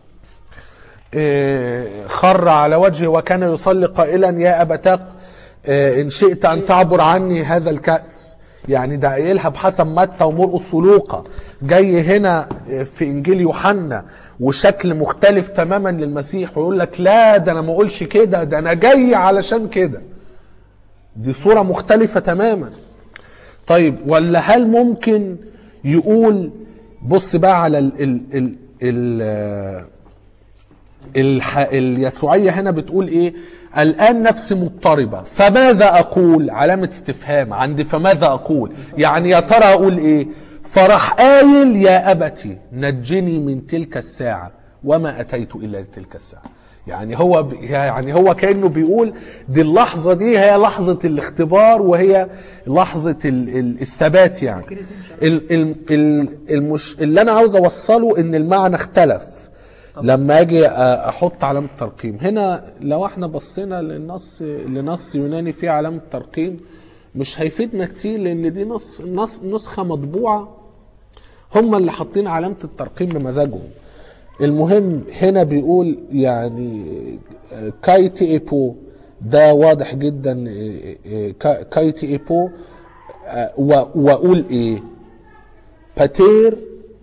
آه، خر على وجهه وكان يصلي قائلا يا أبتاق آه، إن شئت أن تعبر عني هذا الكأس يعني ده قايلها بحسب متى ومرقس ولوقا جاي هنا في انجيل يوحنا وشكل مختلف تماما للمسيح ويقول لك لا ده انا ما اقولش كده ده انا جاي علشان كده دي صورة مختلفة تماما طيب ولا هل ممكن يقول بص بقى على ال ال ال ال الح... اليسوعية هنا بتقول ايه الآن نفسي مضطربة فماذا أقول علامة استفهام عندي فماذا أقول يعني يا ترى أقول ايه فراح قايل يا أبتي نجني من تلك الساعة وما أتيت إلا لتلك الساعة يعني هو ب... يعني هو كأنه بيقول دي اللحظة دي هي لحظة الاختبار وهي لحظة ال... ال... الثبات يعني ال... ال... ال... المش... اللي أنا عاوز أوصله إن المعنى اختلف لما اجي احط علامه ترقيم هنا لو احنا بصينا للنص لنص يوناني فيه علامه ترقيم مش هيفيدنا كتير لان دي نص, نص نسخه مطبوعه هم اللي حاطين علامه الترقيم بمزاجهم المهم هنا بيقول يعني كايتي ايبو ده واضح جدا كايتي ايبو واقول ايه باتير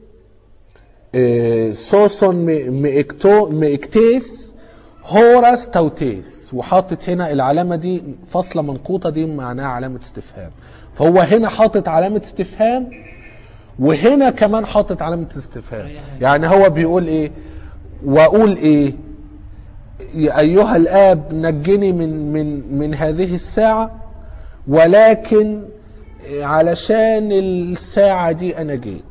سوسون ميكتو ميكتيس هوراس توتيس وحاطط هنا العلامة دي فاصلة منقوطة دي معناها علامة استفهام فهو هنا حاطط علامة استفهام وهنا كمان حاطط علامة استفهام يعني هو بيقول ايه واقول ايه يا ايها الاب نجني من من من هذه الساعة ولكن علشان الساعة دي انا جيت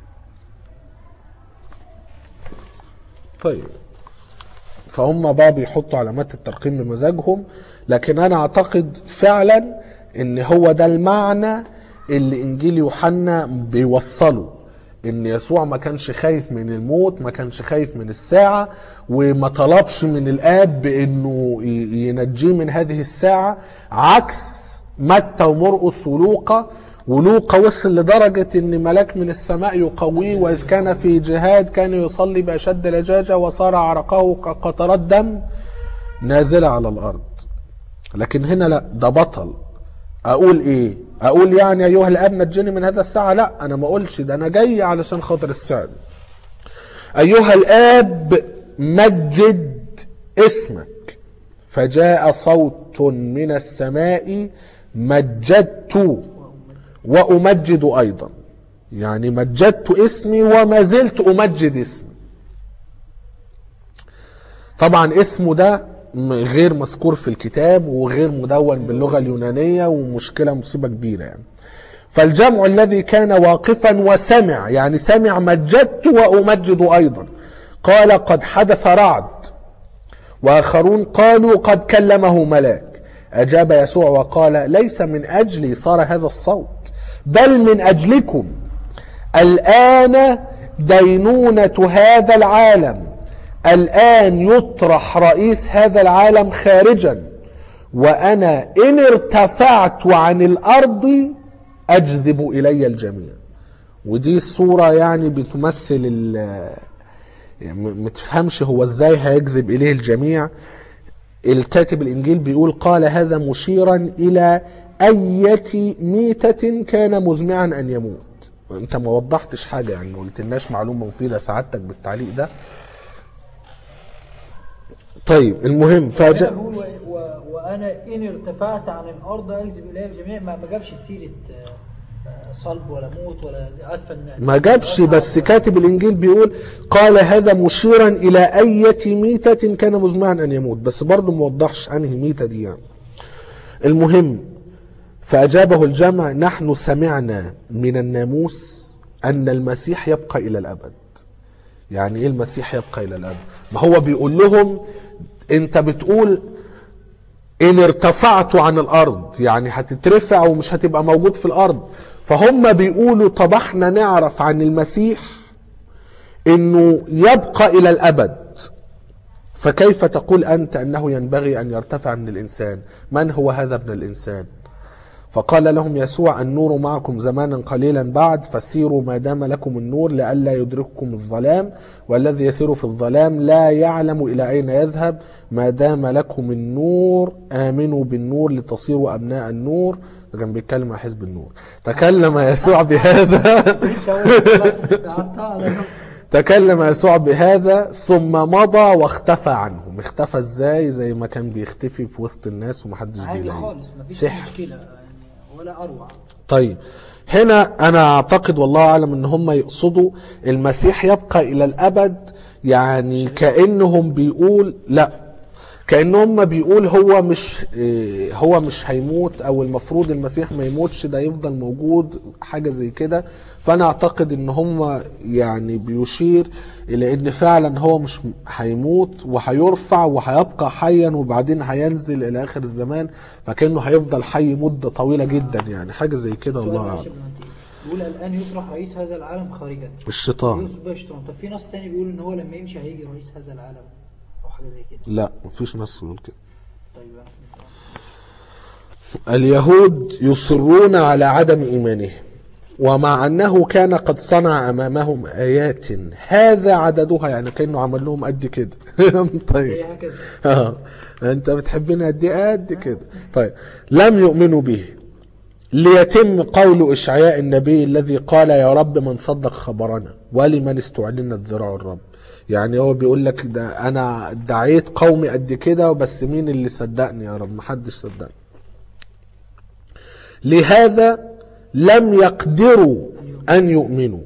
طيب فهم بقى بيحطوا علامات الترقيم بمزاجهم لكن انا اعتقد فعلا ان هو ده المعنى اللي انجيل يوحنا بيوصله ان يسوع ما كانش خايف من الموت ما كانش خايف من الساعة وما طلبش من الاب بانه ينجيه من هذه الساعة عكس متى ومرقس ولوقا ولوقا وصل لدرجة ان ملاك من السماء يقويه واذ كان في جهاد كان يصلي باشد لجاجة وصار عرقه كقطرات دم نازلة على الارض لكن هنا لا ده بطل اقول ايه اقول يعني ايها الاب نجني من هذا الساعة لا انا ما اقولش ده انا جاي علشان خاطر الساعة دي ايها الاب مجد اسمك فجاء صوت من السماء مجدت وأمجد أيضا يعني مجدت اسمي وما زلت أمجد اسمي طبعا اسمه ده غير مذكور في الكتاب وغير مدون باللغة اليونانية ومشكلة مصيبة كبيرة يعني فالجمع الذي كان واقفا وسمع يعني سمع مجدت وأمجد أيضا قال قد حدث رعد وآخرون قالوا قد كلمه ملاك أجاب يسوع وقال ليس من أجلي صار هذا الصوت بل من أجلكم الآن دينونة هذا العالم الآن يطرح رئيس هذا العالم خارجا وأنا إن ارتفعت عن الأرض أجذب إلي الجميع ودي الصورة يعني بتمثل يعني متفهمش هو ازاي هيجذب إليه الجميع الكاتب الإنجيل بيقول قال هذا مشيرا إلى أية ميتة كان مزمعا أن يموت أنت ما وضحتش حاجة يعني ما قلتلناش معلومة مفيدة سعادتك بالتعليق ده طيب المهم فجاء و... و... وانا ان ارتفعت عن الارض اجذب الي الجميع ما ما جابش سيره صلب ولا موت ولا ادفن ما جابش بس كاتب الانجيل بيقول قال هذا مشيرا الى اية ميتة كان مزمعا ان يموت بس برضه ما وضحش انهي ميتة دي يعني المهم فاجابه الجمع نحن سمعنا من الناموس ان المسيح يبقى الى الابد يعني ايه المسيح يبقى الى الابد ما هو بيقول لهم انت بتقول ان ارتفعت عن الارض يعني هتترفع ومش هتبقى موجود في الارض فهم بيقولوا طب احنا نعرف عن المسيح انه يبقى الى الابد فكيف تقول انت انه ينبغي ان يرتفع من الانسان من هو هذا ابن الانسان فقال لهم يسوع النور معكم زمانا قليلا بعد فسيروا ما دام لكم النور لئلا يدرككم الظلام والذي يسير في الظلام لا يعلم الى اين يذهب ما دام لكم النور امنوا بالنور لتصيروا ابناء النور ده كان بيتكلم مع حزب النور تكلم يسوع بهذا لسه أقول- قعدتها على تكلم يسوع بهذا ثم مضى واختفى عنهم اختفى ازاي زي ما كان بيختفي في وسط الناس ومحدش عادي بيلاقيه خالص مفيش سحر مشكله يعني ولا اروع طيب هنا انا اعتقد والله اعلم ان هم يقصدوا المسيح يبقى الى الابد يعني كانهم بيقول لا كانهم بيقول هو مش إيه، هو مش هيموت او المفروض المسيح ما يموتش ده يفضل موجود حاجه زي كده فانا اعتقد ان هم يعني بيشير الى ان فعلا هو مش هيموت وهيرفع وهيبقى حيا وبعدين هينزل الى اخر الزمان فكانه هيفضل حي مده طويله جدا يعني حاجه زي كده سؤال الله معلش اعلم قبل ما ننتهي. بيقول الان يطرح رئيس هذا العالم خارجا الشيطان يوسف باشترون طب في ناس تاني بيقول ان هو لما يمشي هيجي رئيس هذا العالم او حاجه زي كده لا مفيش نص يقول كده طيب اليهود يصرون على عدم ايمانهم ومع انه كان قد صنع امامهم ايات هذا عددها يعني كانه عمل لهم قد كده طيب زي هكذا اه انت بتحبني قد ايه قد كده طيب لم يؤمنوا به ليتم قول اشعياء النبي الذي قال يا رب من صدق خبرنا ولمن استعلنت ذراع الرب يعني هو بيقول لك ده انا دعيت قومي قد كده بس مين اللي صدقني يا رب محدش صدقني لهذا لم يقدروا ان يؤمنوا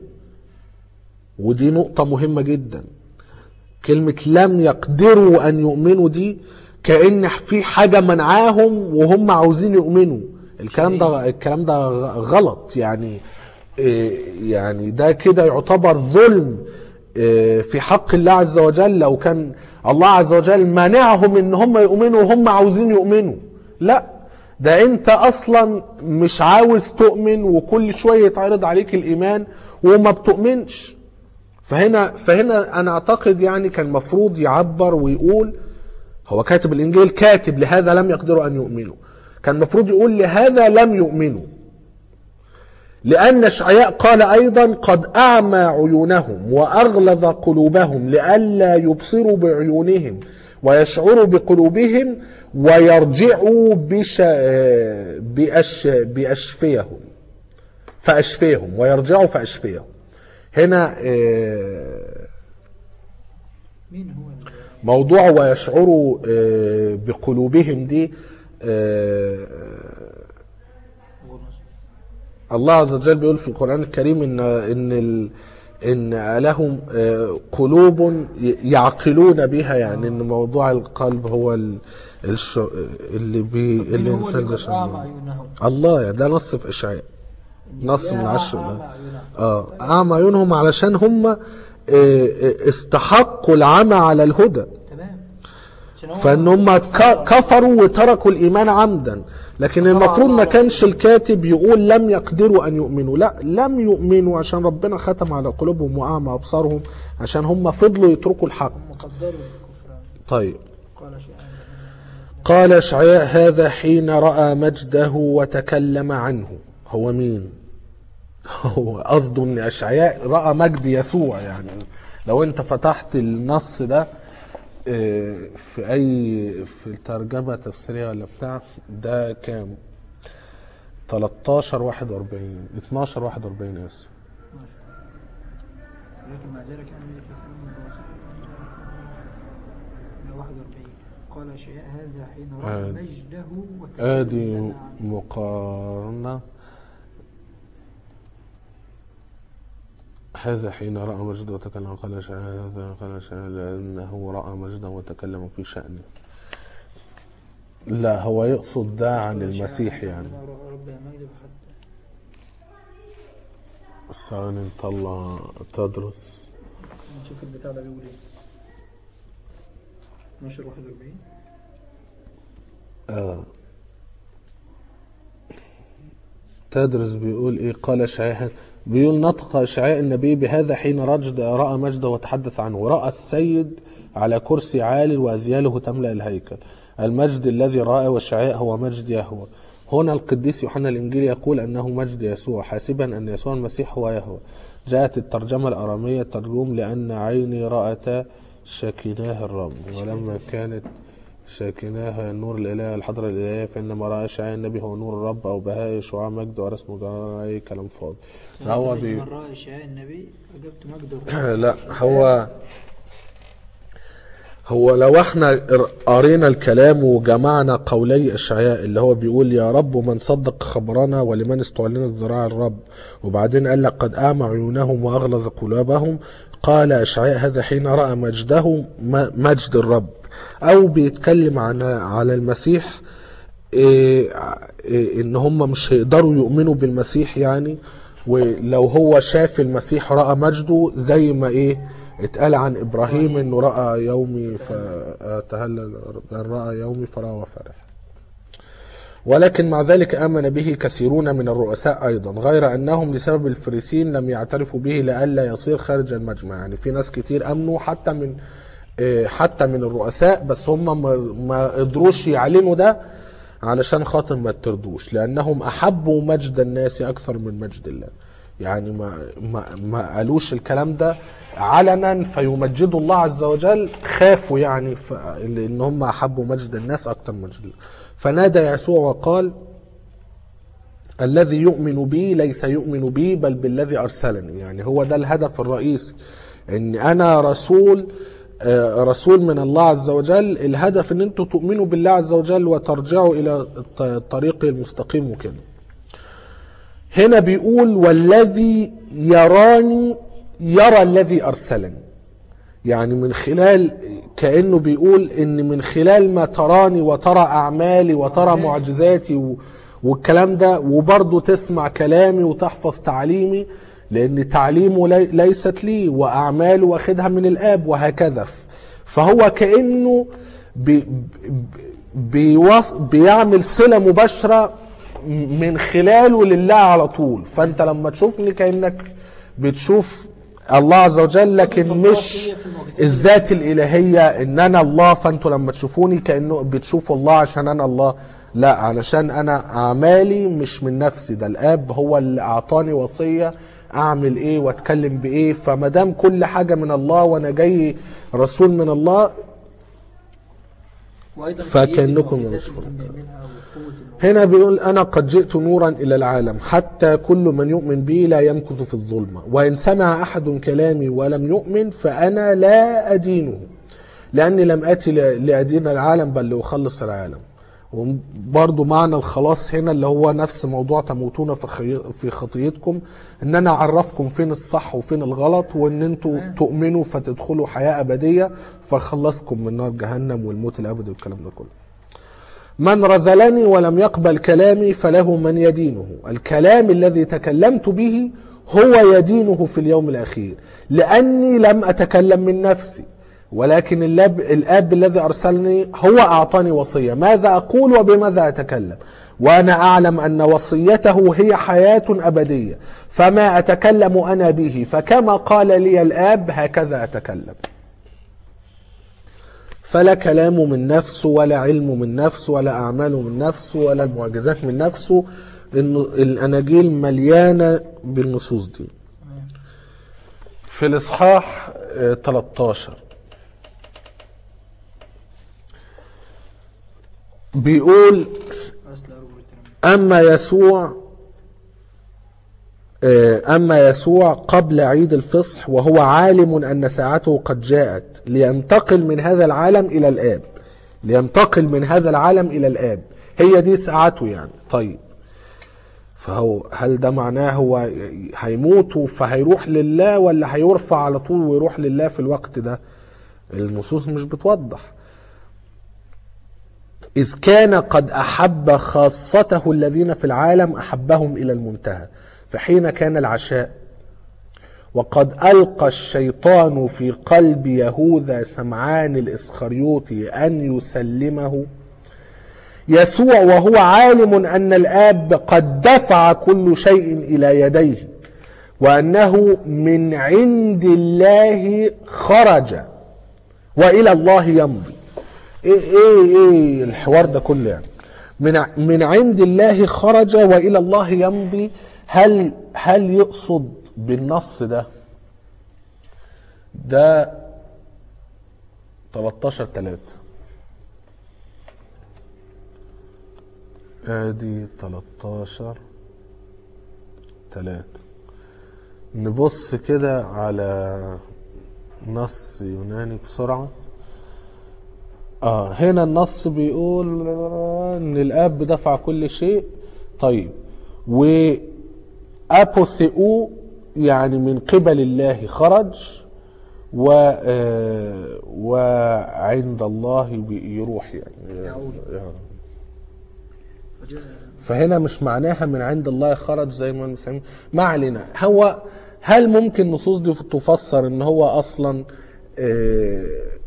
ودي نقطة مهمة جدا كلمة لم يقدروا أن يؤمنوا دي كأن في حاجة منعاهم وهم عاوزين يؤمنوا الكلام ده الكلام ده غ- غلط يعني إيه، يعني ده كده يعتبر ظلم إيه، في حق الله عز وجل لو كان الله عز وجل مانعهم ان هم يؤمنوا وهم عاوزين يؤمنوا لا ده انت اصلا مش عاوز تؤمن وكل شويه يتعرض عليك الايمان وما بتؤمنش فهنا فهنا انا اعتقد يعني كان المفروض يعبر ويقول هو كاتب الانجيل كاتب لهذا لم يقدروا ان يؤمنوا كان المفروض يقول لهذا لم يؤمنوا لأن اشعياء قال أيضا قد أعمى عيونهم وأغلظ قلوبهم لئلا يبصروا بعيونهم ويشعروا بقلوبهم ويرجعوا بش... بأش... بأشفيهم فأشفيهم ويرجعوا فأشفيهم هنا آه، مين هو ال- موضوع ويشعروا آه، بقلوبهم دي آه، غنص؟ الله عز وجل بيقول في القرآن الكريم ان ان ال ان لهم آه، قلوب ي- يعقلون بها يعني ان موضوع القلب هو ال- الش... اللي بي مين اللي هو الانسان اللي قد بيشعر اعمى بيه. عيونهم الله يعني ده نص في اشعياء نص من يا عشر أعمى ده عيونهم. اه اعمى عيونهم علشان هم آه، آه، استحقوا العمى على الهدى تمام عشان هو- فان هم ك- كفروا وتركوا الايمان عمدا لكن المفروض ما كانش الكاتب يقول لم يقدروا ان يؤمنوا لا لم يؤمنوا عشان ربنا ختم على قلوبهم واعمى ابصارهم عشان هم فضلوا يتركوا الحق هم قدروا الكفران طيب قال شيئا قال اشعياء هذا حين راى مجده وتكلم عنه هو مين هو قصده ان اشعياء راى مجد يسوع يعني لو انت فتحت النص ده آه، في اي في الترجمه تفسيريه ولا بتاع ده كام 13 41 12 41 اسف لكن مع ذلك أن يكثر من الرسول لا 41 قال اشعياء هذا حين راى آه. مجده ادي وتكلم عنه. مقارنه هذا حين راى مجده وتكلم قال اشعياء هذا قال اشعياء لانه راى مجده وتكلم في شانه لا هو يقصد ده عن قال المسيح أشعياء يعني حين رأى رب مجده حتى ثواني نطلع تدرس نشوف البتاع ده بيقول ايه 12 41 آه. تدرس بيقول ايه قال اشعياء بيقول نطق اشعياء النبي بهذا حين رجد راى مجده وتحدث عنه وراى السيد على كرسي عال واذياله تملا الهيكل المجد الذي رأى واشعياء هو مجد يهوى هنا القديس يوحنا الانجيلي يقول انه مجد يسوع حاسبا ان يسوع المسيح هو يهوى جاءت الترجمه الاراميه ترجم لان عيني رأت شكناه الرب ولما كانت شاكناها النور الإلهي الحضرة الإلهية فإنما رأى إشعياء النبي هو نور الرب أو بهاء شعاع مجد ورسم جلال أي كلام فاضي لا هو بي... من رأى إشعاع النبي أجبت مجد الرب. لا هو هو لو احنا قرينا الكلام وجمعنا قولي اشعياء اللي هو بيقول يا رب من صدق خبرنا ولمن استعلنت ذراع الرب وبعدين قال لك قد اعمى عيونهم واغلظ قلوبهم قال اشعياء هذا حين راى مجده م- مجد الرب او بيتكلم عن على المسيح إيه إيه ان هم مش هيقدروا يؤمنوا بالمسيح يعني ولو هو شاف المسيح راى مجده زي ما ايه اتقال عن ابراهيم انه راى يومي فتهلل ان راى يومي فراى وفرح ولكن مع ذلك امن به كثيرون من الرؤساء ايضا غير انهم لسبب الفريسين لم يعترفوا به لئلا يصير خارج المجمع يعني في ناس كتير امنوا حتى من إيه، حتى من الرؤساء بس هم ما- ما قدروش يعلنوا ده علشان خاطر ما تردوش لانهم احبوا مجد الناس اكثر من مجد الله يعني ما ما ما قالوش الكلام ده علنا فيمجدوا الله عز وجل خافوا يعني ف- ان هم احبوا مجد الناس اكثر من مجد الله فنادى يسوع وقال الذي يؤمن بي ليس يؤمن بي بل بالذي ارسلني يعني هو ده الهدف الرئيسي ان انا رسول آه، رسول من الله عز وجل الهدف ان انتوا تؤمنوا بالله عز وجل وترجعوا الى الط- الطريق المستقيم وكده هنا بيقول والذي يراني يرى الذي ارسلني يعني من خلال كانه بيقول ان من خلال ما تراني وترى اعمالي وترى معجزاتي و- والكلام ده وبرضه تسمع كلامي وتحفظ تعليمي لان تعليمه لي- ليست لي واعماله واخدها من الاب وهكذا فهو كانه بي بيوص بيعمل صله مباشره من خلاله لله على طول فانت لما تشوفني كانك بتشوف الله عز وجل لكن مش الذات الالهيه ان انا الله فانتوا لما تشوفوني كانه بتشوفوا الله عشان انا الله لا علشان انا اعمالي مش من نفسي ده الاب هو اللي اعطاني وصيه اعمل ايه واتكلم بايه فما دام كل حاجه من الله وانا جاي رسول من الله وأيضا فكأنكم المعجزات ينصفون. اللي كان بيعملها وقوة المعجزات. هنا بيقول أنا قد جئت نورا إلى العالم حتى كل من يؤمن بي لا يمكث في الظلمة وإن سمع أحد كلامي ولم يؤمن فأنا لا أدينه لأني لم آتي ل- لأدين العالم بل لأخلص العالم وبرضو معنى الخلاص هنا اللي هو نفس موضوع تموتون في خي- في خطيتكم ان انا اعرفكم فين الصح وفين الغلط وان انتوا تؤمنوا فتدخلوا حياه ابديه فخلصكم من نار جهنم والموت الابدي والكلام ده كله من رذلني ولم يقبل كلامي فله من يدينه الكلام الذي تكلمت به هو يدينه في اليوم الأخير لأني لم أتكلم من نفسي ولكن الاب, الاب الذي أرسلني هو أعطاني وصية ماذا أقول وبماذا أتكلم وأنا أعلم أن وصيته هي حياة أبدية فما أتكلم أنا به فكما قال لي الآب هكذا أتكلم فلا كلامه من نفسه ولا علمه من نفسه ولا أعماله من نفسه ولا المعجزات من نفسه إن الأناجيل مليانة بالنصوص دي في الإصحاح آه، 13 بيقول أصل أرجو التنبيه. أما يسوع آه، أما يسوع قبل عيد الفصح وهو عالم أن ساعته قد جاءت لينتقل من هذا العالم إلى الآب لينتقل من هذا العالم إلى الآب هي دي ساعته يعني طيب فهو هل ده معناه هو هيموت فهيروح لله ولا هيرفع على طول ويروح لله في الوقت ده النصوص مش بتوضح إذ كان قد أحب خاصته الذين في العالم أحبهم إلى المنتهى فحين كان العشاء وقد ألقى الشيطان في قلب يهوذا سمعان الإسخريوطي أن يسلمه يسوع وهو عالم أن الآب قد دفع كل شيء إلى يديه وأنه من عند الله خرج وإلى الله يمضي ايه ايه ايه الحوار ده كله يعني من ع- من عند الله خرج والى الله يمضي هل هل يقصد بالنص ده ده 13 3 ادي 13 3 نبص كده على نص يوناني بسرعة اه هنا النص بيقول ان الاب دفع كل شيء طيب و ابوثيو يعني من قبل الله خرج و آه، وعند الله بيروح يعني يعود. آه. فجاء فهنا مش معناها من عند الله خرج زي ما بنسميه ما علينا هو هل ممكن النصوص دي تفسر ان هو اصلا آه،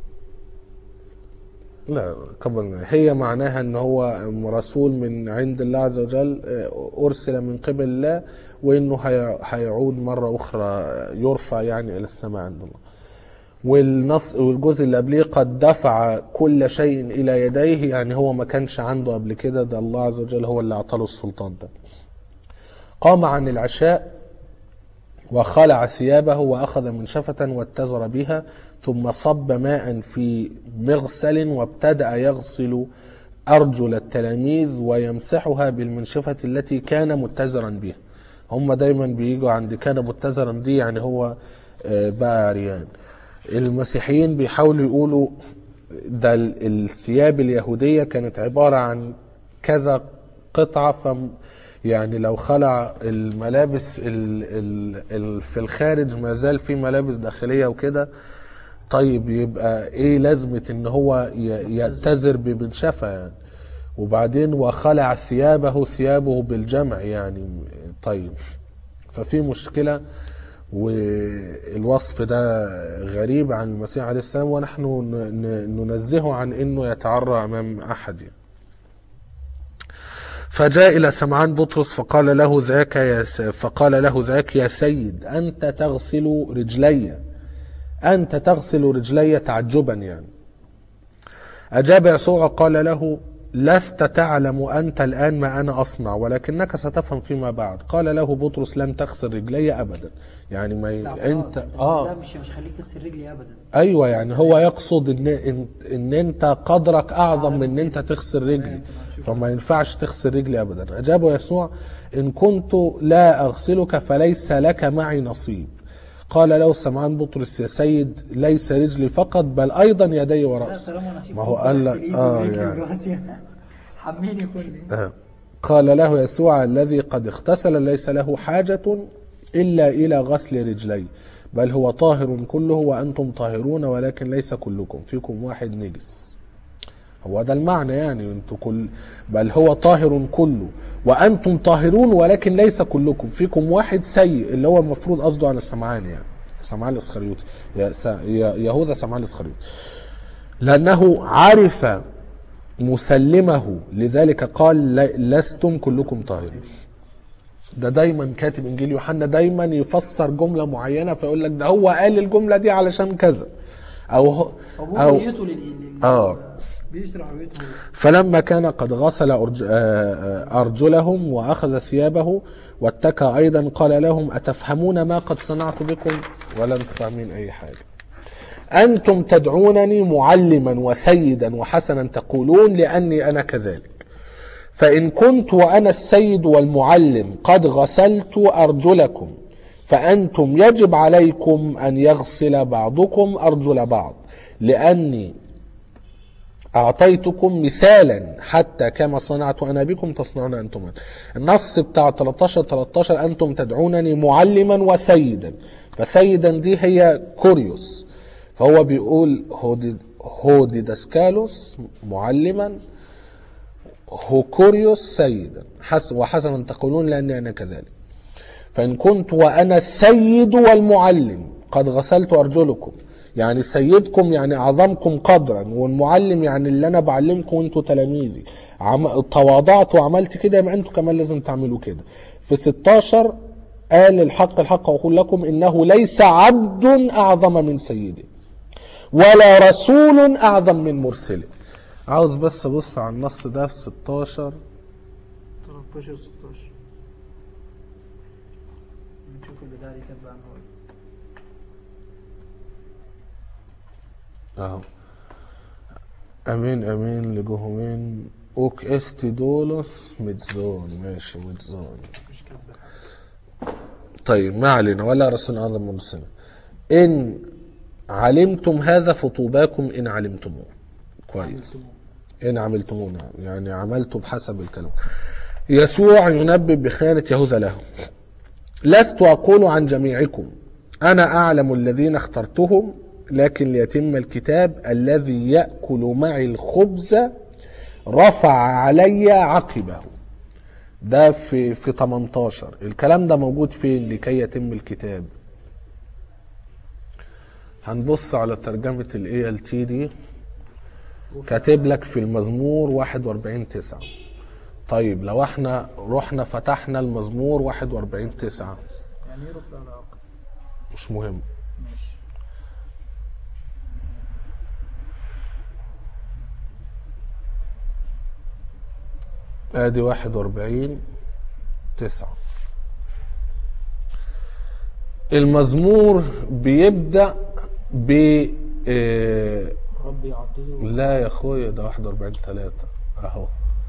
لا قبل هي معناها ان هو رسول من عند الله عز وجل آه، ارسل من قبل الله وانه هي- هيعود مره اخرى يرفع يعني الى السماء عند الله والنص والجزء اللي قبليه قد دفع كل شيء الى يديه يعني هو ما كانش عنده قبل كده ده الله عز وجل هو اللي اعطاه السلطان ده قام عن العشاء وخلع ثيابه واخذ منشفه واتزر بها ثم صب ماء في مغسل وابتدا يغسل ارجل التلاميذ ويمسحها بالمنشفه التي كان متزرا بها هم دايما بيجوا عند كان متزرا دي يعني هو آه، بقى عريان المسيحيين بيحاولوا يقولوا ده ال- الثياب اليهودية كانت عبارة عن كذا قطعة ف يعني لو خلع الملابس ال ال ال في الخارج ما زال في ملابس داخلية وكده طيب يبقى ايه لازمة ان هو ي- يتزر بمنشفة يعني وبعدين وخلع ثيابه ثيابه بالجمع يعني طيب ففي مشكلة والوصف ده غريب عن المسيح عليه السلام ونحن ن- ن- ننزهه عن انه يتعرى امام احد يعني. فجاء الى سمعان بطرس فقال له ذاك يا س... فقال له ذاك يا سيد انت تغسل رجلي انت تغسل رجلي تعجبا يعني أجاب يسوع قال له لست تعلم أنت الآن ما أنا أصنع ولكنك ستفهم فيما بعد قال له بطرس لن تغسل رجلي أبدا يعني ما ي... لا، أنت لا آه مش مش هخليك تغسل رجلي ابدا أيوة يعني هو يقصد إن إن, إن أنت قدرك أعظم من إن أنت تغسل رجلي فما ينفعش تغسل رجلي أبدا أجاب يسوع إن كنت لا أغسلك فليس لك معي نصيب قال له سمعان بطرس يا سيد ليس رجلي فقط بل أيضا يدي لا ورأسي طالما نسيب ما هو قال لك اه اه يعني يعني حميني كل آه. قال له يسوع الذي قد اغتسل ليس له حاجة إلا إلى غسل رجلي بل هو طاهر كله وأنتم طاهرون ولكن ليس كلكم فيكم واحد نجس هو ده المعنى يعني انتوا كل بل هو طاهر كله وانتم طاهرون ولكن ليس كلكم فيكم واحد سيء اللي هو المفروض قصده على سمعان يعني سمعان الاسخريوطي يا س- يا- يهوذا سمعان الاسخريوطي لانه عرف مسلمه لذلك قال ل- لستم كلكم طاهرين ده دايما كاتب انجيل يوحنا دايما يفسر جمله معينه فيقول لك ده هو قال الجمله دي علشان كذا او هو هو او هويته لل لل- آه. بيشرح هويته فلما كان قد غسل أرج- آه، آه، أرجلهم وأخذ ثيابه واتكى أيضا قال لهم أتفهمون ما قد صنعت بكم ولا أنتم فاهمين أي حاجة أنتم تدعونني معلما وسيدا وحسنا تقولون لأني أنا كذلك فإن كنت وأنا السيد والمعلم قد غسلت أرجلكم فأنتم يجب عليكم أن يغسل بعضكم أرجل بعض لأني أعطيتكم مثالا حتى كما صنعت أنا بكم تصنعون أنتم النص بتاع 13 13 أنتم تدعونني معلما وسيدا فسيدا دي هي كوريوس فهو بيقول هودي هوديداسكالوس معلما هوكوريوس سيدا حس وحسنا تقولون لأني أنا كذلك فإن كنت وأنا السيد والمعلم قد غسلت أرجلكم يعني سيدكم يعني أعظمكم قدرا والمعلم يعني اللي أنا بعلمكم وأنتوا تلاميذي عم... تواضعت وعملت كده يبقى أنتوا كمان لازم تعملوا كده في 16 قال الحق الحق أقول لكم إنه ليس عبد أعظم من سيده ولا رسول أعظم من مرسله عاوز بس أبص على النص ده في 16 13 16 نشوف اللي ده كاتب عنه إيه. اهو امين امين لجهومين اوك استي دولوس ميتزون ماشي ميتزون مش كاتبه طيب ما علينا ولا رسول اعظم مرسلا ان علمتم هذا فطوباكم ان علمتموه كويس ان عملتموه نعم يعني عملتوا بحسب الكلام يسوع ينبه بخيانة يهوذا له لست أقول عن جميعكم أنا أعلم الذين اخترتهم لكن ليتم الكتاب الذي يأكل معي الخبز رفع علي عقبه ده في في 18 الكلام ده موجود فين لكي يتم الكتاب هنبص على ترجمة الاي ال تي دي كاتب لك في المزمور 41 9 طيب لو احنا رحنا فتحنا المزمور 41 9 يعني ايه رفع العقل مش مهم ماشي ادي 41 9 المزمور بيبدأ ب آه، ربي يعطيه لا يا اخويا ده 41 3 اهو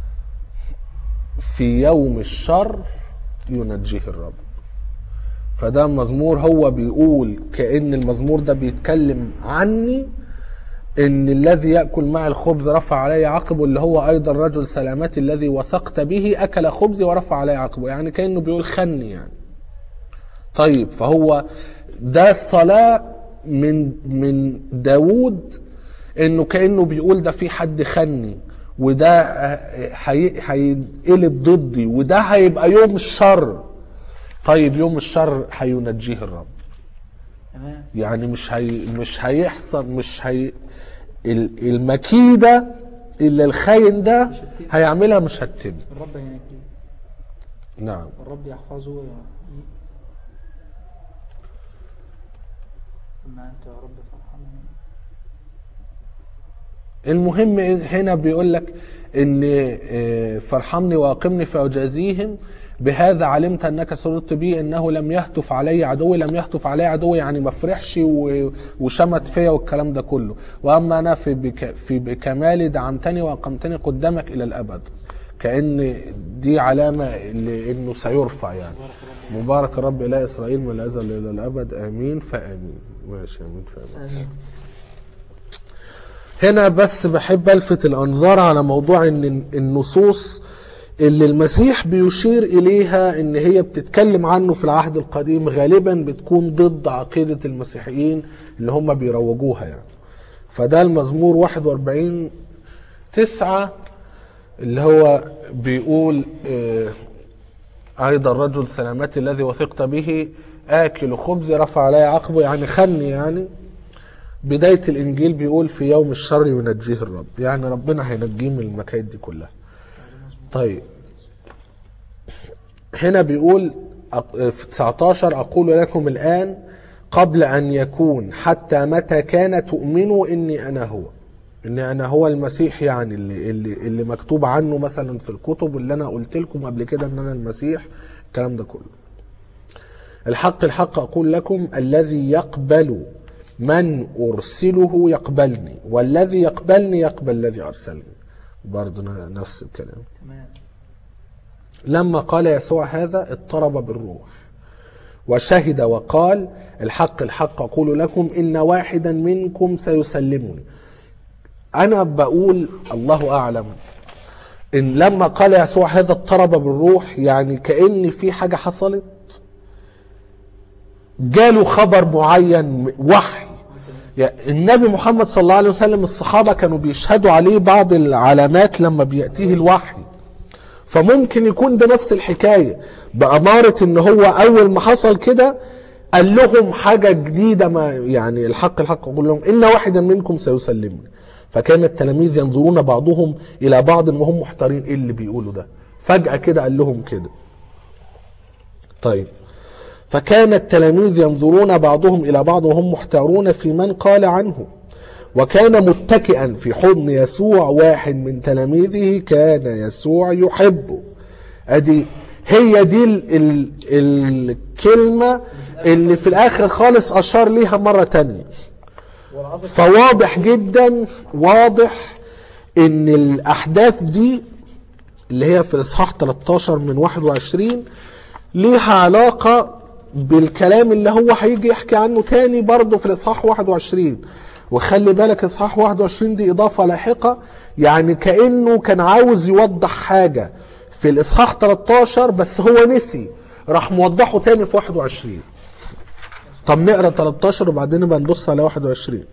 في يوم الشر ينجيه الرب فده مزمور هو بيقول كأن المزمور ده بيتكلم عني ان الذي ياكل معي الخبز رفع علي عقبه اللي هو ايضا رجل سلامتي الذي وثقت به اكل خبزي ورفع علي عقبه يعني كانه بيقول خني يعني طيب فهو ده الصلاة من من داوود انه كانه بيقول ده في حد خني وده هي- هيقلب ضدي وده هيبقى يوم الشر طيب يوم الشر هينجيه الرب تمام يعني مش هي مش هيحصل مش هي ال- المكيده اللي الخاين ده مش هتتم. هيعملها مش هتتم الرب ينجيه نعم الرب يحفظه ويعطيه اما انت يا رب فارحمني المهم هنا بيقول لك ان آه، فارحمني واقمني فاجازيهم بهذا علمت انك سررت بي انه لم يهتف علي عدوي لم يهتف علي عدوي يعني ما فرحش و- وشمت فيا والكلام ده كله واما انا في بك في بكمالي دعمتني واقمتني قدامك الى الابد كان دي علامه لانه سيرفع يعني مبارك الرب اله اسرائيل من الازل الى الابد امين فامين ماشي امين فامين امين هنا بس بحب الفت الانظار على موضوع ان النصوص اللي المسيح بيشير اليها ان هي بتتكلم عنه في العهد القديم غالبا بتكون ضد عقيده المسيحيين اللي هم بيروجوها يعني فده المزمور 41 تسعة اللي هو بيقول آه، أيضا الرجل سلامتي الذي وثقت به آكل خبز رفع علي عقبه يعني خني يعني بداية الإنجيل بيقول في يوم الشر ينجيه الرب يعني ربنا هينجيه من المكايد دي كلها طيب هنا بيقول أق- في 19 أقول لكم الآن قبل أن يكون حتى متى كان تؤمنوا إني أنا هو إني أنا هو المسيح يعني اللي, اللي, اللي مكتوب عنه مثلا في الكتب اللي أنا قلت لكم قبل كده إن أنا المسيح الكلام ده كله الحق الحق أقول لكم الذي يقبل من أرسله يقبلني والذي يقبلني يقبل الذي أرسلني برضه نفس الكلام تمام لما قال يسوع هذا اضطرب بالروح وشهد وقال الحق الحق أقول لكم إن واحدا منكم سيسلمني أنا بقول الله أعلم إن لما قال يسوع هذا اضطرب بالروح يعني كأن في حاجة حصلت جاله خبر معين وحي يعني النبي محمد صلى الله عليه وسلم الصحابة كانوا بيشهدوا عليه بعض العلامات لما بيأتيه الوحي فممكن يكون ده نفس الحكاية بأمارة ان هو اول ما حصل كده قال لهم حاجة جديدة ما يعني الحق الحق اقول لهم ان واحدا منكم سيسلمني فكان التلاميذ ينظرون بعضهم الى بعض وهم محتارين ايه اللي بيقولوا ده فجأة كده قال لهم كده طيب فكان التلاميذ ينظرون بعضهم الى بعض وهم محتارون في من قال عنه وكان متكئا في حضن يسوع واحد من تلاميذه كان يسوع يحبه ادي هي دي ال ال الكلمة اللي في الاخر خالص اشار ليها مرة تانية والعصر فواضح جدا واضح ان الاحداث دي اللي هي في اصحاح 13 من 21 ليها علاقة بالكلام اللي هو هيجي يحكي عنه تاني برضه في الاصحاح 21 وخلي بالك اصحاح 21 دي اضافة لاحقة يعني كأنه كان عاوز يوضح حاجة في الاصحاح 13 بس هو نسي راح موضحه تاني في 21 طب نقرا 13 وبعدين نبقى نبص على 21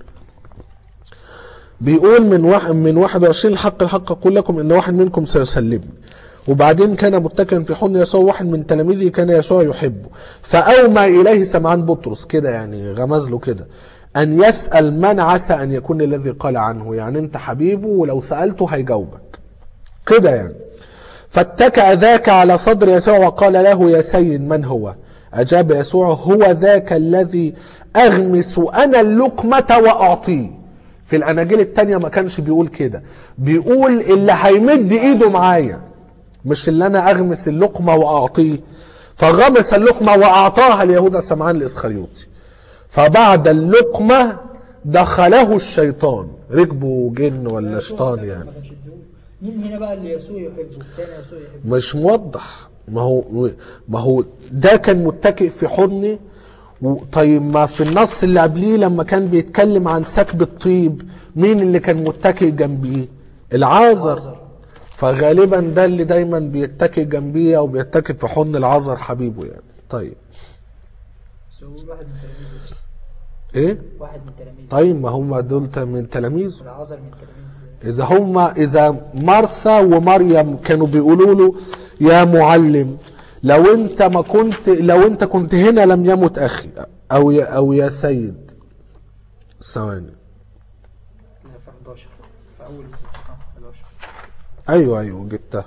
بيقول من واحد من 21 الحق الحق اقول لكم ان واحد منكم سيسلمني وبعدين كان متكئا في حضن يسوع واحد من تلاميذه كان يسوع يحبه فاومى اليه سمعان بطرس كده يعني غمز له كده ان يسال من عسى ان يكون الذي قال عنه يعني انت حبيبه ولو سالته هيجاوبك كده يعني فاتكأ ذاك على صدر يسوع وقال له يا سيد من هو أجاب يسوع هو ذاك الذي أغمس أنا اللقمة وأعطيه في الأناجيل التانية ما كانش بيقول كده بيقول اللي هيمد إيده معايا مش اللي أنا أغمس اللقمة وأعطيه فغمس اللقمة وأعطاها ليهوذا سمعان الإسخريوطي فبعد اللقمة دخله الشيطان ركبه جن ولا شيطان يعني ما كانش يديهوله. مين هنا بقى اللي يسوع يحبه كان يسوع يحبه مش موضح ما هو ما هو ده كان متكئ في حضني و- طيب ما في النص اللي قبليه لما كان بيتكلم عن سكب الطيب مين اللي كان متكئ جنبيه العازر عازر. فغالبا ده اللي دايما بيتكئ جنبيه او بيتكئ في حضن العازر حبيبه يعني طيب بس هو واحد من تلاميذه ايه واحد من تلاميذه طيب ما هم دول من تلاميذه العذر من تلاميذ إذا هم إذا مرثا ومريم كانوا بيقولوا له يا معلم لو أنت ما كنت لو أنت كنت هنا لم يمت أخي أو يا أو يا سيد ثواني لا، في 11 في اول آه، 11 أيوه أيوه جبتها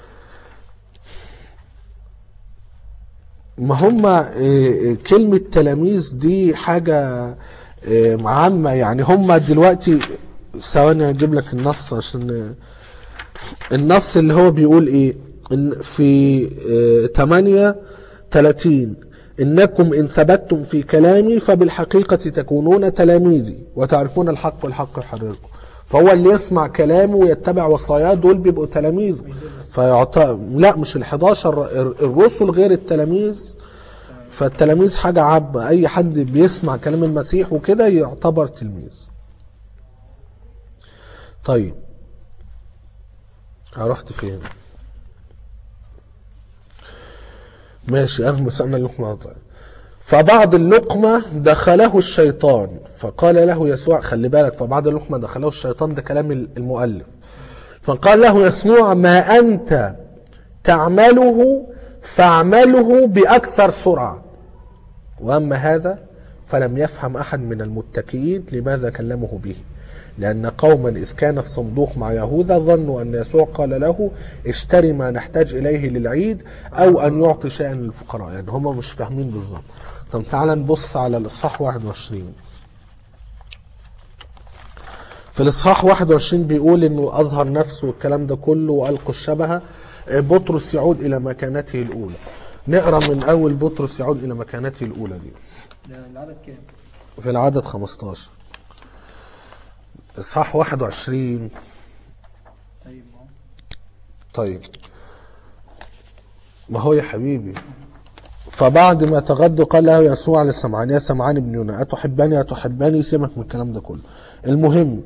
ما هم إيه، كلمة تلاميذ دي حاجة إيه، عامة يعني هم دلوقتي ثواني أجيب لك النص عشان النص اللي هو بيقول ايه إن في آه، 8 30 انكم ان ثبتتم في كلامي فبالحقيقه تكونون تلاميذي وتعرفون الحق والحق يحرركم فهو اللي يسمع كلامه ويتبع وصاياه دول بيبقوا تلاميذه فيعطى لا مش ال 11 الرسل غير التلاميذ فالتلاميذ حاجه عامه اي حد بيسمع كلام المسيح وكده يعتبر تلميذ طيب ها رحت فين ماشي اغمس انا اللقمه طيب. فبعد اللقمة دخله الشيطان فقال له يسوع خلي بالك فبعد اللقمة دخله الشيطان ده كلام المؤلف فقال له يسوع ما أنت تعمله فاعمله بأكثر سرعة وأما هذا فلم يفهم أحد من المتكئين لماذا كلمه به لأن قوما إذ كان الصندوق مع يهوذا ظنوا أن يسوع قال له اشتري ما نحتاج إليه للعيد أو أن يعطي شيئا للفقراء يعني هم مش فاهمين بالظبط طب تعالى نبص على الإصحاح 21 في الإصحاح 21 بيقول إنه أظهر نفسه والكلام ده كله وألقوا الشبهة بطرس يعود إلى مكانته الأولى نقرأ من أول بطرس يعود إلى مكانته الأولى دي ده العدد كام؟ في العدد 15 إصحاح 21 طيب ما هو طيب ما هو يا حبيبي فبعد ما تغدوا قال له يسوع لسمعان يا سمعان ابن يونا أتحبني أتحبني سيبك من الكلام ده كله المهم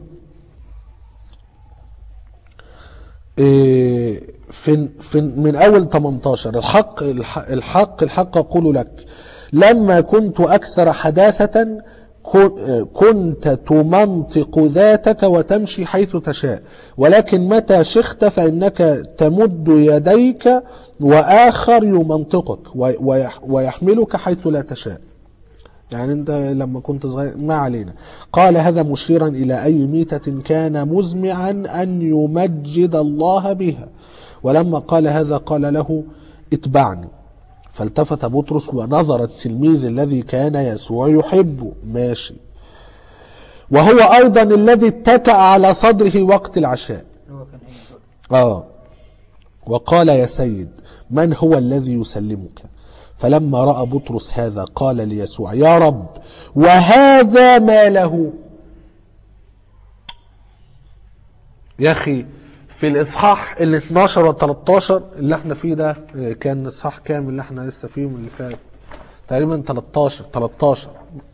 إيه في في من اول 18 الحق الحق الحق, الحق اقول لك لما كنت اكثر حداثه كن- كنت تمنطق ذاتك وتمشي حيث تشاء ولكن متى شخت فإنك تمد يديك وآخر يمنطقك وي- ويح- ويحملك حيث لا تشاء يعني انت لما كنت صغير ما علينا قال هذا مشيرا الى اي ميتة كان مزمعا ان يمجد الله بها ولما قال هذا قال له اتبعني فالتفت بطرس ونظر التلميذ الذي كان يسوع يحبه ماشي وهو ايضا الذي اتكأ على صدره وقت العشاء هو كان هنا برضه. آه وقال يا سيد من هو الذي يسلمك فلما رأى بطرس هذا قال ليسوع يا رب وهذا ما له يا أخي في في الاصحاح ال 12 و 13 اللي احنا فيه ده آه، كان اصحاح كام اللي احنا لسه فيه من اللي فات تقريبا 13 13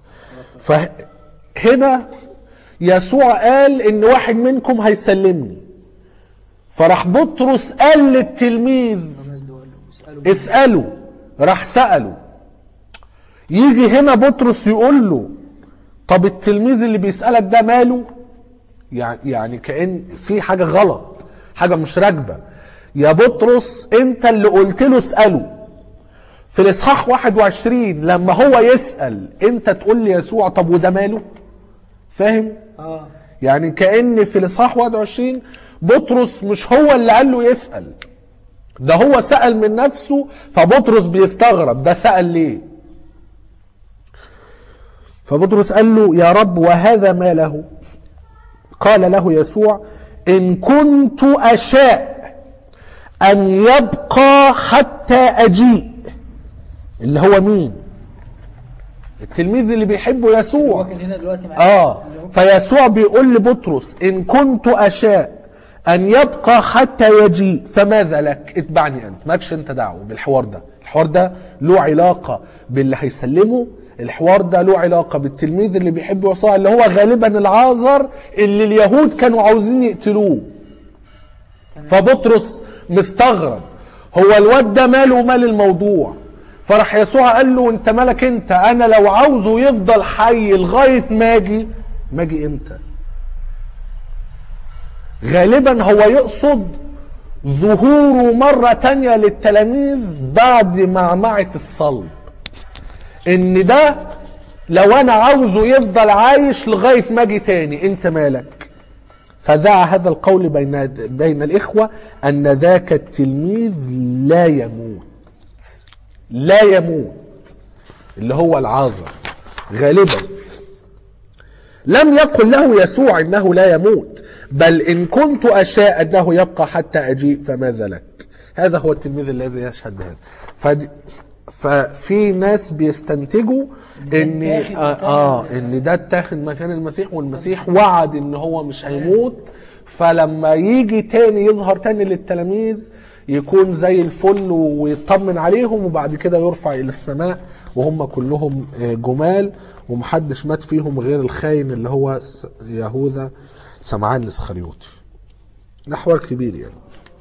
فهنا يسوع قال ان واحد منكم هيسلمني فراح بطرس قال للتلميذ فمثله قال له اسأله اسأله راح سأله يجي هنا بطرس يقول له طب التلميذ اللي بيسألك ده ماله يعني يعني كأن في حاجة غلط حاجة مش راكبة يا بطرس انت اللي قلت له اسأله في الاصحاح 21 لما هو يسأل انت تقول لي يسوع طب وده ماله فاهم اه يعني كأن في الاصحاح 21 بطرس مش هو اللي قال له يسأل ده هو سأل من نفسه فبطرس بيستغرب ده سأل ليه فبطرس قال له يا رب وهذا ما له قال له يسوع إن كنت أشاء أن يبقى حتى أجيء اللي هو مين التلميذ اللي بيحبه هو يسوع كان هنا دلوقتي معاه اه اللي هو- فيسوع بيقول لبطرس ان كنت اشاء ان يبقى حتى يجيء فماذا لك اتبعني انت مالكش انت دعوه بالحوار ده الحوار ده له علاقه باللي هيسلمه الحوار ده له علاقه بالتلميذ اللي بيحب يسوع اللي هو غالبا العازر اللي اليهود كانوا عاوزين يقتلوه فبطرس مستغرب هو الواد ده ماله ومال الموضوع فراح يسوع قال له انت مالك انت انا لو عاوزه يفضل حي لغايه ما اجي ما اجي امتى غالبا هو يقصد ظهوره مرة تانية للتلاميذ بعد معمعة الصلب ان ده لو انا عاوزه يفضل عايش لغاية ما اجي تاني انت مالك فذاع هذا القول بين بين الاخوه ان ذاك التلميذ لا يموت لا يموت اللي هو العازر غالبا لم يقل له يسوع انه لا يموت بل ان كنت اشاء انه يبقى حتى اجيء فماذا لك هذا هو التلميذ الذي يشهد بهذا فدي ففي ناس بيستنتجوا ان اتاخد آه, مكان اه ان ده اتاخد مكان المسيح والمسيح وعد ان هو مش هيموت فلما يجي تاني يظهر تاني للتلاميذ يكون زي الفل ويطمن عليهم وبعد كده يرفع الى السماء وهم كلهم آه، جمال ومحدش مات فيهم غير الخاين اللي هو س- يهوذا سمعان الاسخريوطي ده حوار كبير يعني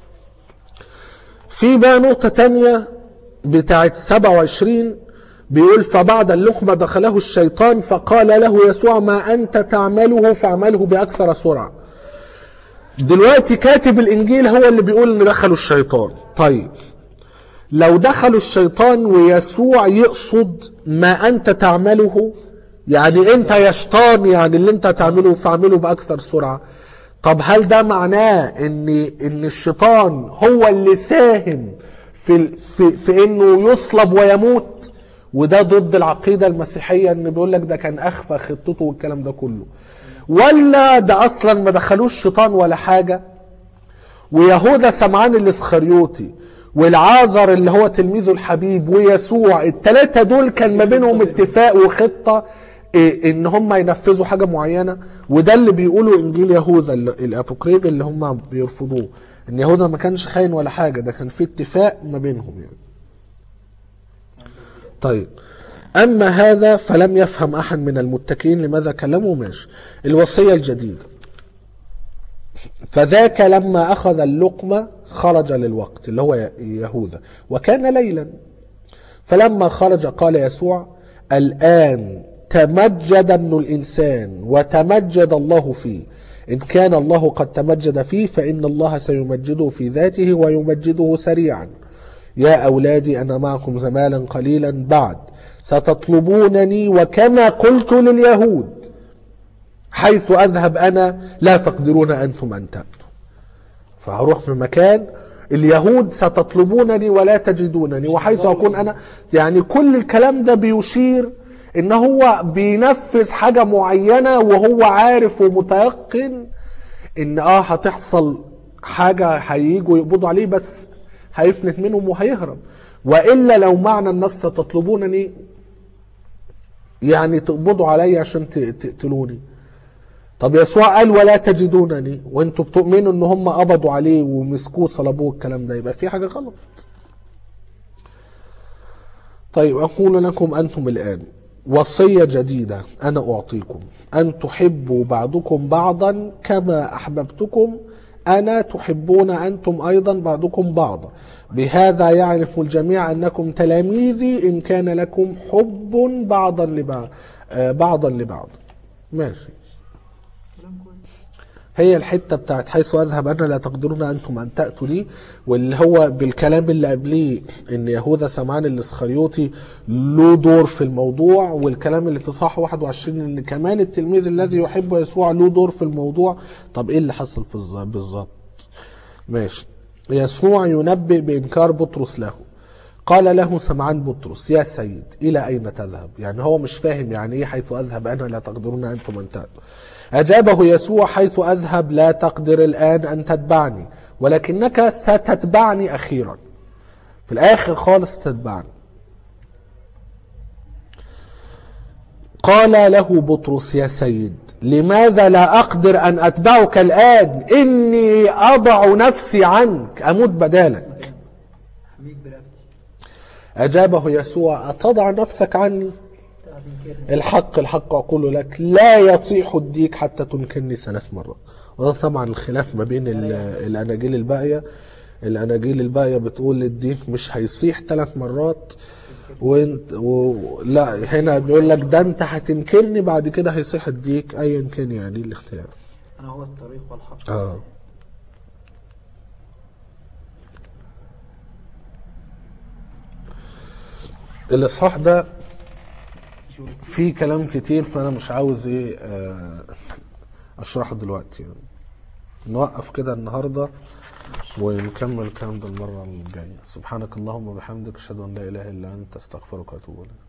في بقى نقطة تانية بتاعت 27 بيقول فبعد اللقمة دخله الشيطان فقال له يسوع ما أنت تعمله فاعمله بأكثر سرعة دلوقتي كاتب الإنجيل هو اللي بيقول إن دخلوا الشيطان طيب لو دخلوا الشيطان ويسوع يقصد ما أنت تعمله يعني أنت يا شيطان يعني اللي أنت تعمله فاعمله بأكثر سرعة طب هل ده معناه ان ان الشيطان هو اللي ساهم في في في انه يصلب ويموت وده ضد العقيده المسيحيه ان بيقول لك ده كان اخفى خطته والكلام ده كله ولا ده اصلا ما دخلوش شيطان ولا حاجه ويهوذا سمعان الاسخريوطي والعازر اللي هو تلميذه الحبيب ويسوع الثلاثه دول كان ما بينهم اتفاق وخطه إيه ان هم ينفذوا حاجه معينه وده اللي بيقولوا انجيل يهوذا ال- الابوكريف اللي هم بيرفضوه ان يهوذا ما كانش خاين ولا حاجه ده كان في اتفاق ما بينهم يعني طيب اما هذا فلم يفهم احد من المتكئين لماذا كلمه ماشي الوصيه الجديده فذاك لما أخذ اللقمة خرج للوقت اللي هو يهوذا وكان ليلا فلما خرج قال يسوع الآن تمجد ابن الإنسان وتمجد الله فيه إن كان الله قد تمجد فيه فإن الله سيمجده في ذاته ويمجده سريعا يا أولادي أنا معكم زمالا قليلا بعد ستطلبونني وكما قلت لليهود حيث أذهب أنا لا تقدرون أنتم أن تأتوا فهروح في مكان اليهود ستطلبونني ولا تجدونني وحيث أكون أنا يعني كل الكلام ده بيشير إن هو بينفذ حاجة معينة وهو عارف ومتيقن إن آه هتحصل حاجة هييجوا يقبضوا عليه بس هيفلت منهم وهيهرب وإلا لو معنى النص ستطلبونني يعني تقبضوا علي عشان ت- تقتلوني طب يسوع قال ولا تجدونني وانتوا بتؤمنوا ان هم قبضوا عليه ومسكوه صلبوه الكلام ده يبقى في حاجه غلط طيب اقول لكم انتم الان وصيه جديده انا اعطيكم ان تحبوا بعضكم بعضا كما احببتكم انا تحبون انتم ايضا بعضكم بعضا بهذا يعرف الجميع انكم تلاميذي ان كان لكم حب بعضا لبعض آه، بعضا لبعض ماشي كلام كويس هي الحته بتاعت حيث اذهب انا لا تقدرون انتم ان تاتوا دي واللي هو بالكلام اللي قبليه ان يهوذا سمعان الاسخريوطي له دور في الموضوع والكلام اللي في صح 21 ان كمان التلميذ الذي يحب يسوع له دور في الموضوع طب ايه اللي حصل في الز- بالظبط ماشي يسوع ينبئ بانكار بطرس له قال له سمعان بطرس يا سيد الى اين تذهب يعني هو مش فاهم يعني ايه حيث اذهب انا لا تقدرون انتم ان تاتوا اجابه يسوع حيث اذهب لا تقدر الان ان تتبعني ولكنك ستتبعني اخيرا في الاخر خالص تتبعني قال له بطرس يا سيد لماذا لا اقدر ان اتبعك الان اني اضع نفسي عنك اموت بدالك حميك برقبتي أجابه يسوع أتضع نفسك عني هتنكرني الحق الحق أقول لك لا يصيح الديك حتى تنكرني ثلاث مرات وده طبعا الخلاف ما بين ال- الأناجيل الباقية الأناجيل الباقية بتقول الديك مش هيصيح ثلاث مرات وانت و... لا هنا بيقول لك ده انت هتنكرني بعد كده هيصيح الديك ايا كان يعني الاختلاف انا هو الطريق والحق اه الاصحاح ده فيه كلام كتير فانا مش عاوز ايه آه، اشرحه دلوقتي يعني نوقف كده النهارده ونكمل الكلام ده المره الجايه سبحانك اللهم وبحمدك اشهد ان لا اله الا انت استغفرك واتوب اليك